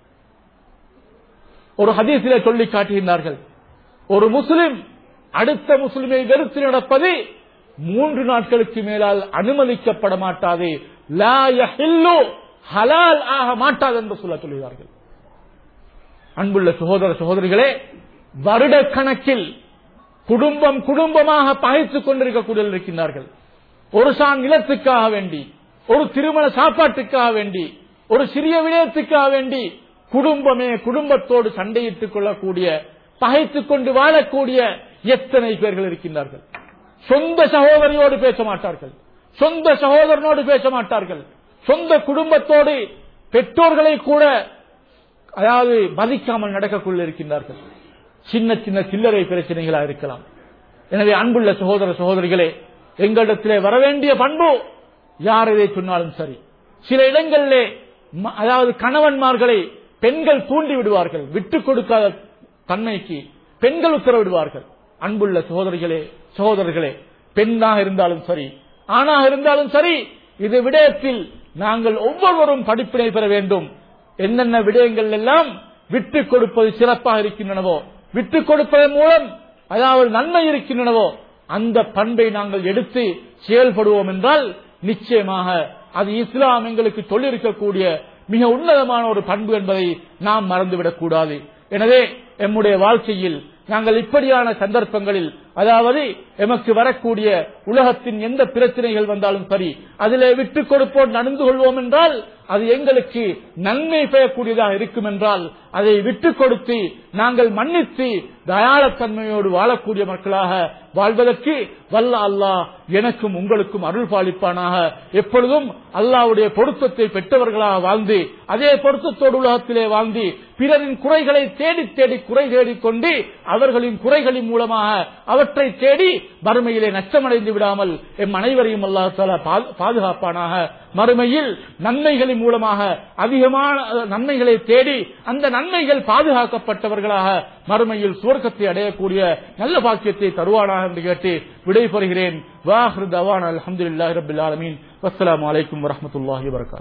ஒரு ஹதீஸிலே சொல்லி காட்டுகின்றார்கள் ஒரு முஸ்லிம் அடுத்த முஸ்லிமை வெறுத்து நடப்பது மூன்று நாட்களுக்கு மேலால் அனுமதிக்கப்பட மாட்டாது லா யஹில்லு ஹலால் ஆக மாட்டாது என்று சொல்ல சொல்கிறார்கள் அன்புள்ள சகோதர சகோதரிகளே வருட கணக்கில் குடும்பம் குடும்பமாக பகைத்துக் கொண்டிருக்கக்கூடிய இருக்கின்றார்கள் ஒரு சான் நிலத்துக்காக வேண்டி ஒரு திருமண சாப்பாட்டுக்காக வேண்டி ஒரு சிறிய விடயத்துக்காக வேண்டி குடும்பமே குடும்பத்தோடு சண்டையிட்டுக் கொள்ளக்கூடிய பகைத்துக் கொண்டு வாழக்கூடிய எத்தனை பேர்கள் இருக்கின்றார்கள் சொந்த சகோதரியோடு பேச மாட்டார்கள் சொந்த சகோதரனோடு பேச மாட்டார்கள் சொந்த குடும்பத்தோடு பெற்றோர்களை கூட அதாவது மதிக்காமல் நடக்கக்குள்ள இருக்கின்றார்கள் சின்ன சின்ன சில்லறை பிரச்சனைகளா இருக்கலாம் எனவே அன்புள்ள சகோதர சகோதரிகளே எங்களிடத்திலே வரவேண்டிய பண்பு யார் எதை சொன்னாலும் சரி சில இடங்களிலே ம- அதாவது கணவன்மார்களை பெண்கள் தூண்டி விடுவார்கள் விட்டுக் கொடுக்காத தன்மைக்கு பெண்கள் உத்தரவிடுவார்கள் அன்புள்ள சகோதரிகளே சகோதரர்களே பெண்ணாக இருந்தாலும் சரி ஆணாக இருந்தாலும் சரி இது விடயத்தில் நாங்கள் ஒவ்வொருவரும் படிப்பினை பெற வேண்டும் என்னென்ன விடயங்கள் எல்லாம் விட்டுக் கொடுப்பது சிறப்பாக இருக்கின்றனவோ விட்டுக் கொடுப்பதன் மூலம் அதாவது நன்மை இருக்கின்றனவோ அந்த பண்பை நாங்கள் எடுத்து செயல்படுவோம் என்றால் நிச்சயமாக அது இஸ்லாம் எங்களுக்கு சொல்லியிருக்கக்கூடிய மிக உன்னதமான ஒரு பண்பு என்பதை நாம் மறந்துவிடக் கூடாது எனவே எம்முடைய வாழ்க்கையில் நாங்கள் இப்படியான சந்தர்ப்பங்களில் அதாவது எமக்கு வரக்கூடிய உலகத்தின் எந்த பிரச்சனைகள் வந்தாலும் சரி அதிலே விட்டுக் கொடுப்போம் நடந்து கொள்வோம் என்றால் அது எங்களுக்கு நன்மை பெறக்கூடியதாக இருக்கும் என்றால் அதை விட்டுக் கொடுத்து நாங்கள் மன்னித்து தயாளத்தன்மையோடு வாழக்கூடிய மக்களாக வாழ்வதற்கு வல்ல அல்லாஹ் எனக்கும் உங்களுக்கும் அருள் பாலிப்பானாக எப்பொழுதும் அல்லாஹ்வுடைய பொருத்தத்தை பெற்றவர்களாக வாழ்ந்து அதே பொருத்தத்தோடு உலகத்திலே வாழ்ந்து பிறரின் குறைகளை தேடி தேடி குறை தேடிக் கொண்டு அவர்களின் குறைகளின் மூலமாக அவற்றை தேடி மறுமையிலே நஷ்டமடைந்து விடாமல் எம் அனைவரையும் அல்லாஹ் தஆலா பா- பாதுகாப்பானாக மறுமையில் நன்மைகளின் மூலமாக அதிகமான அஹ், நன்மைகளை தேடி அந்த நன்மைகள் பாதுகாக்கப்பட்டவர்களாக மறுமையில் சுவர்க்கத்தை அடையக்கூடிய நல்ல பாக்கியத்தை தருவானாக என்று கேட்டு விடைபெறுகிறேன் வாஹ்ரு தவான் அல்ஹம்துலில்லாஹி ரப்பில் ஆலமீன் வஸ்ஸலாமு அலைக்கும் வரஹ்மத்துல்லாஹி வபரகாத்துஹு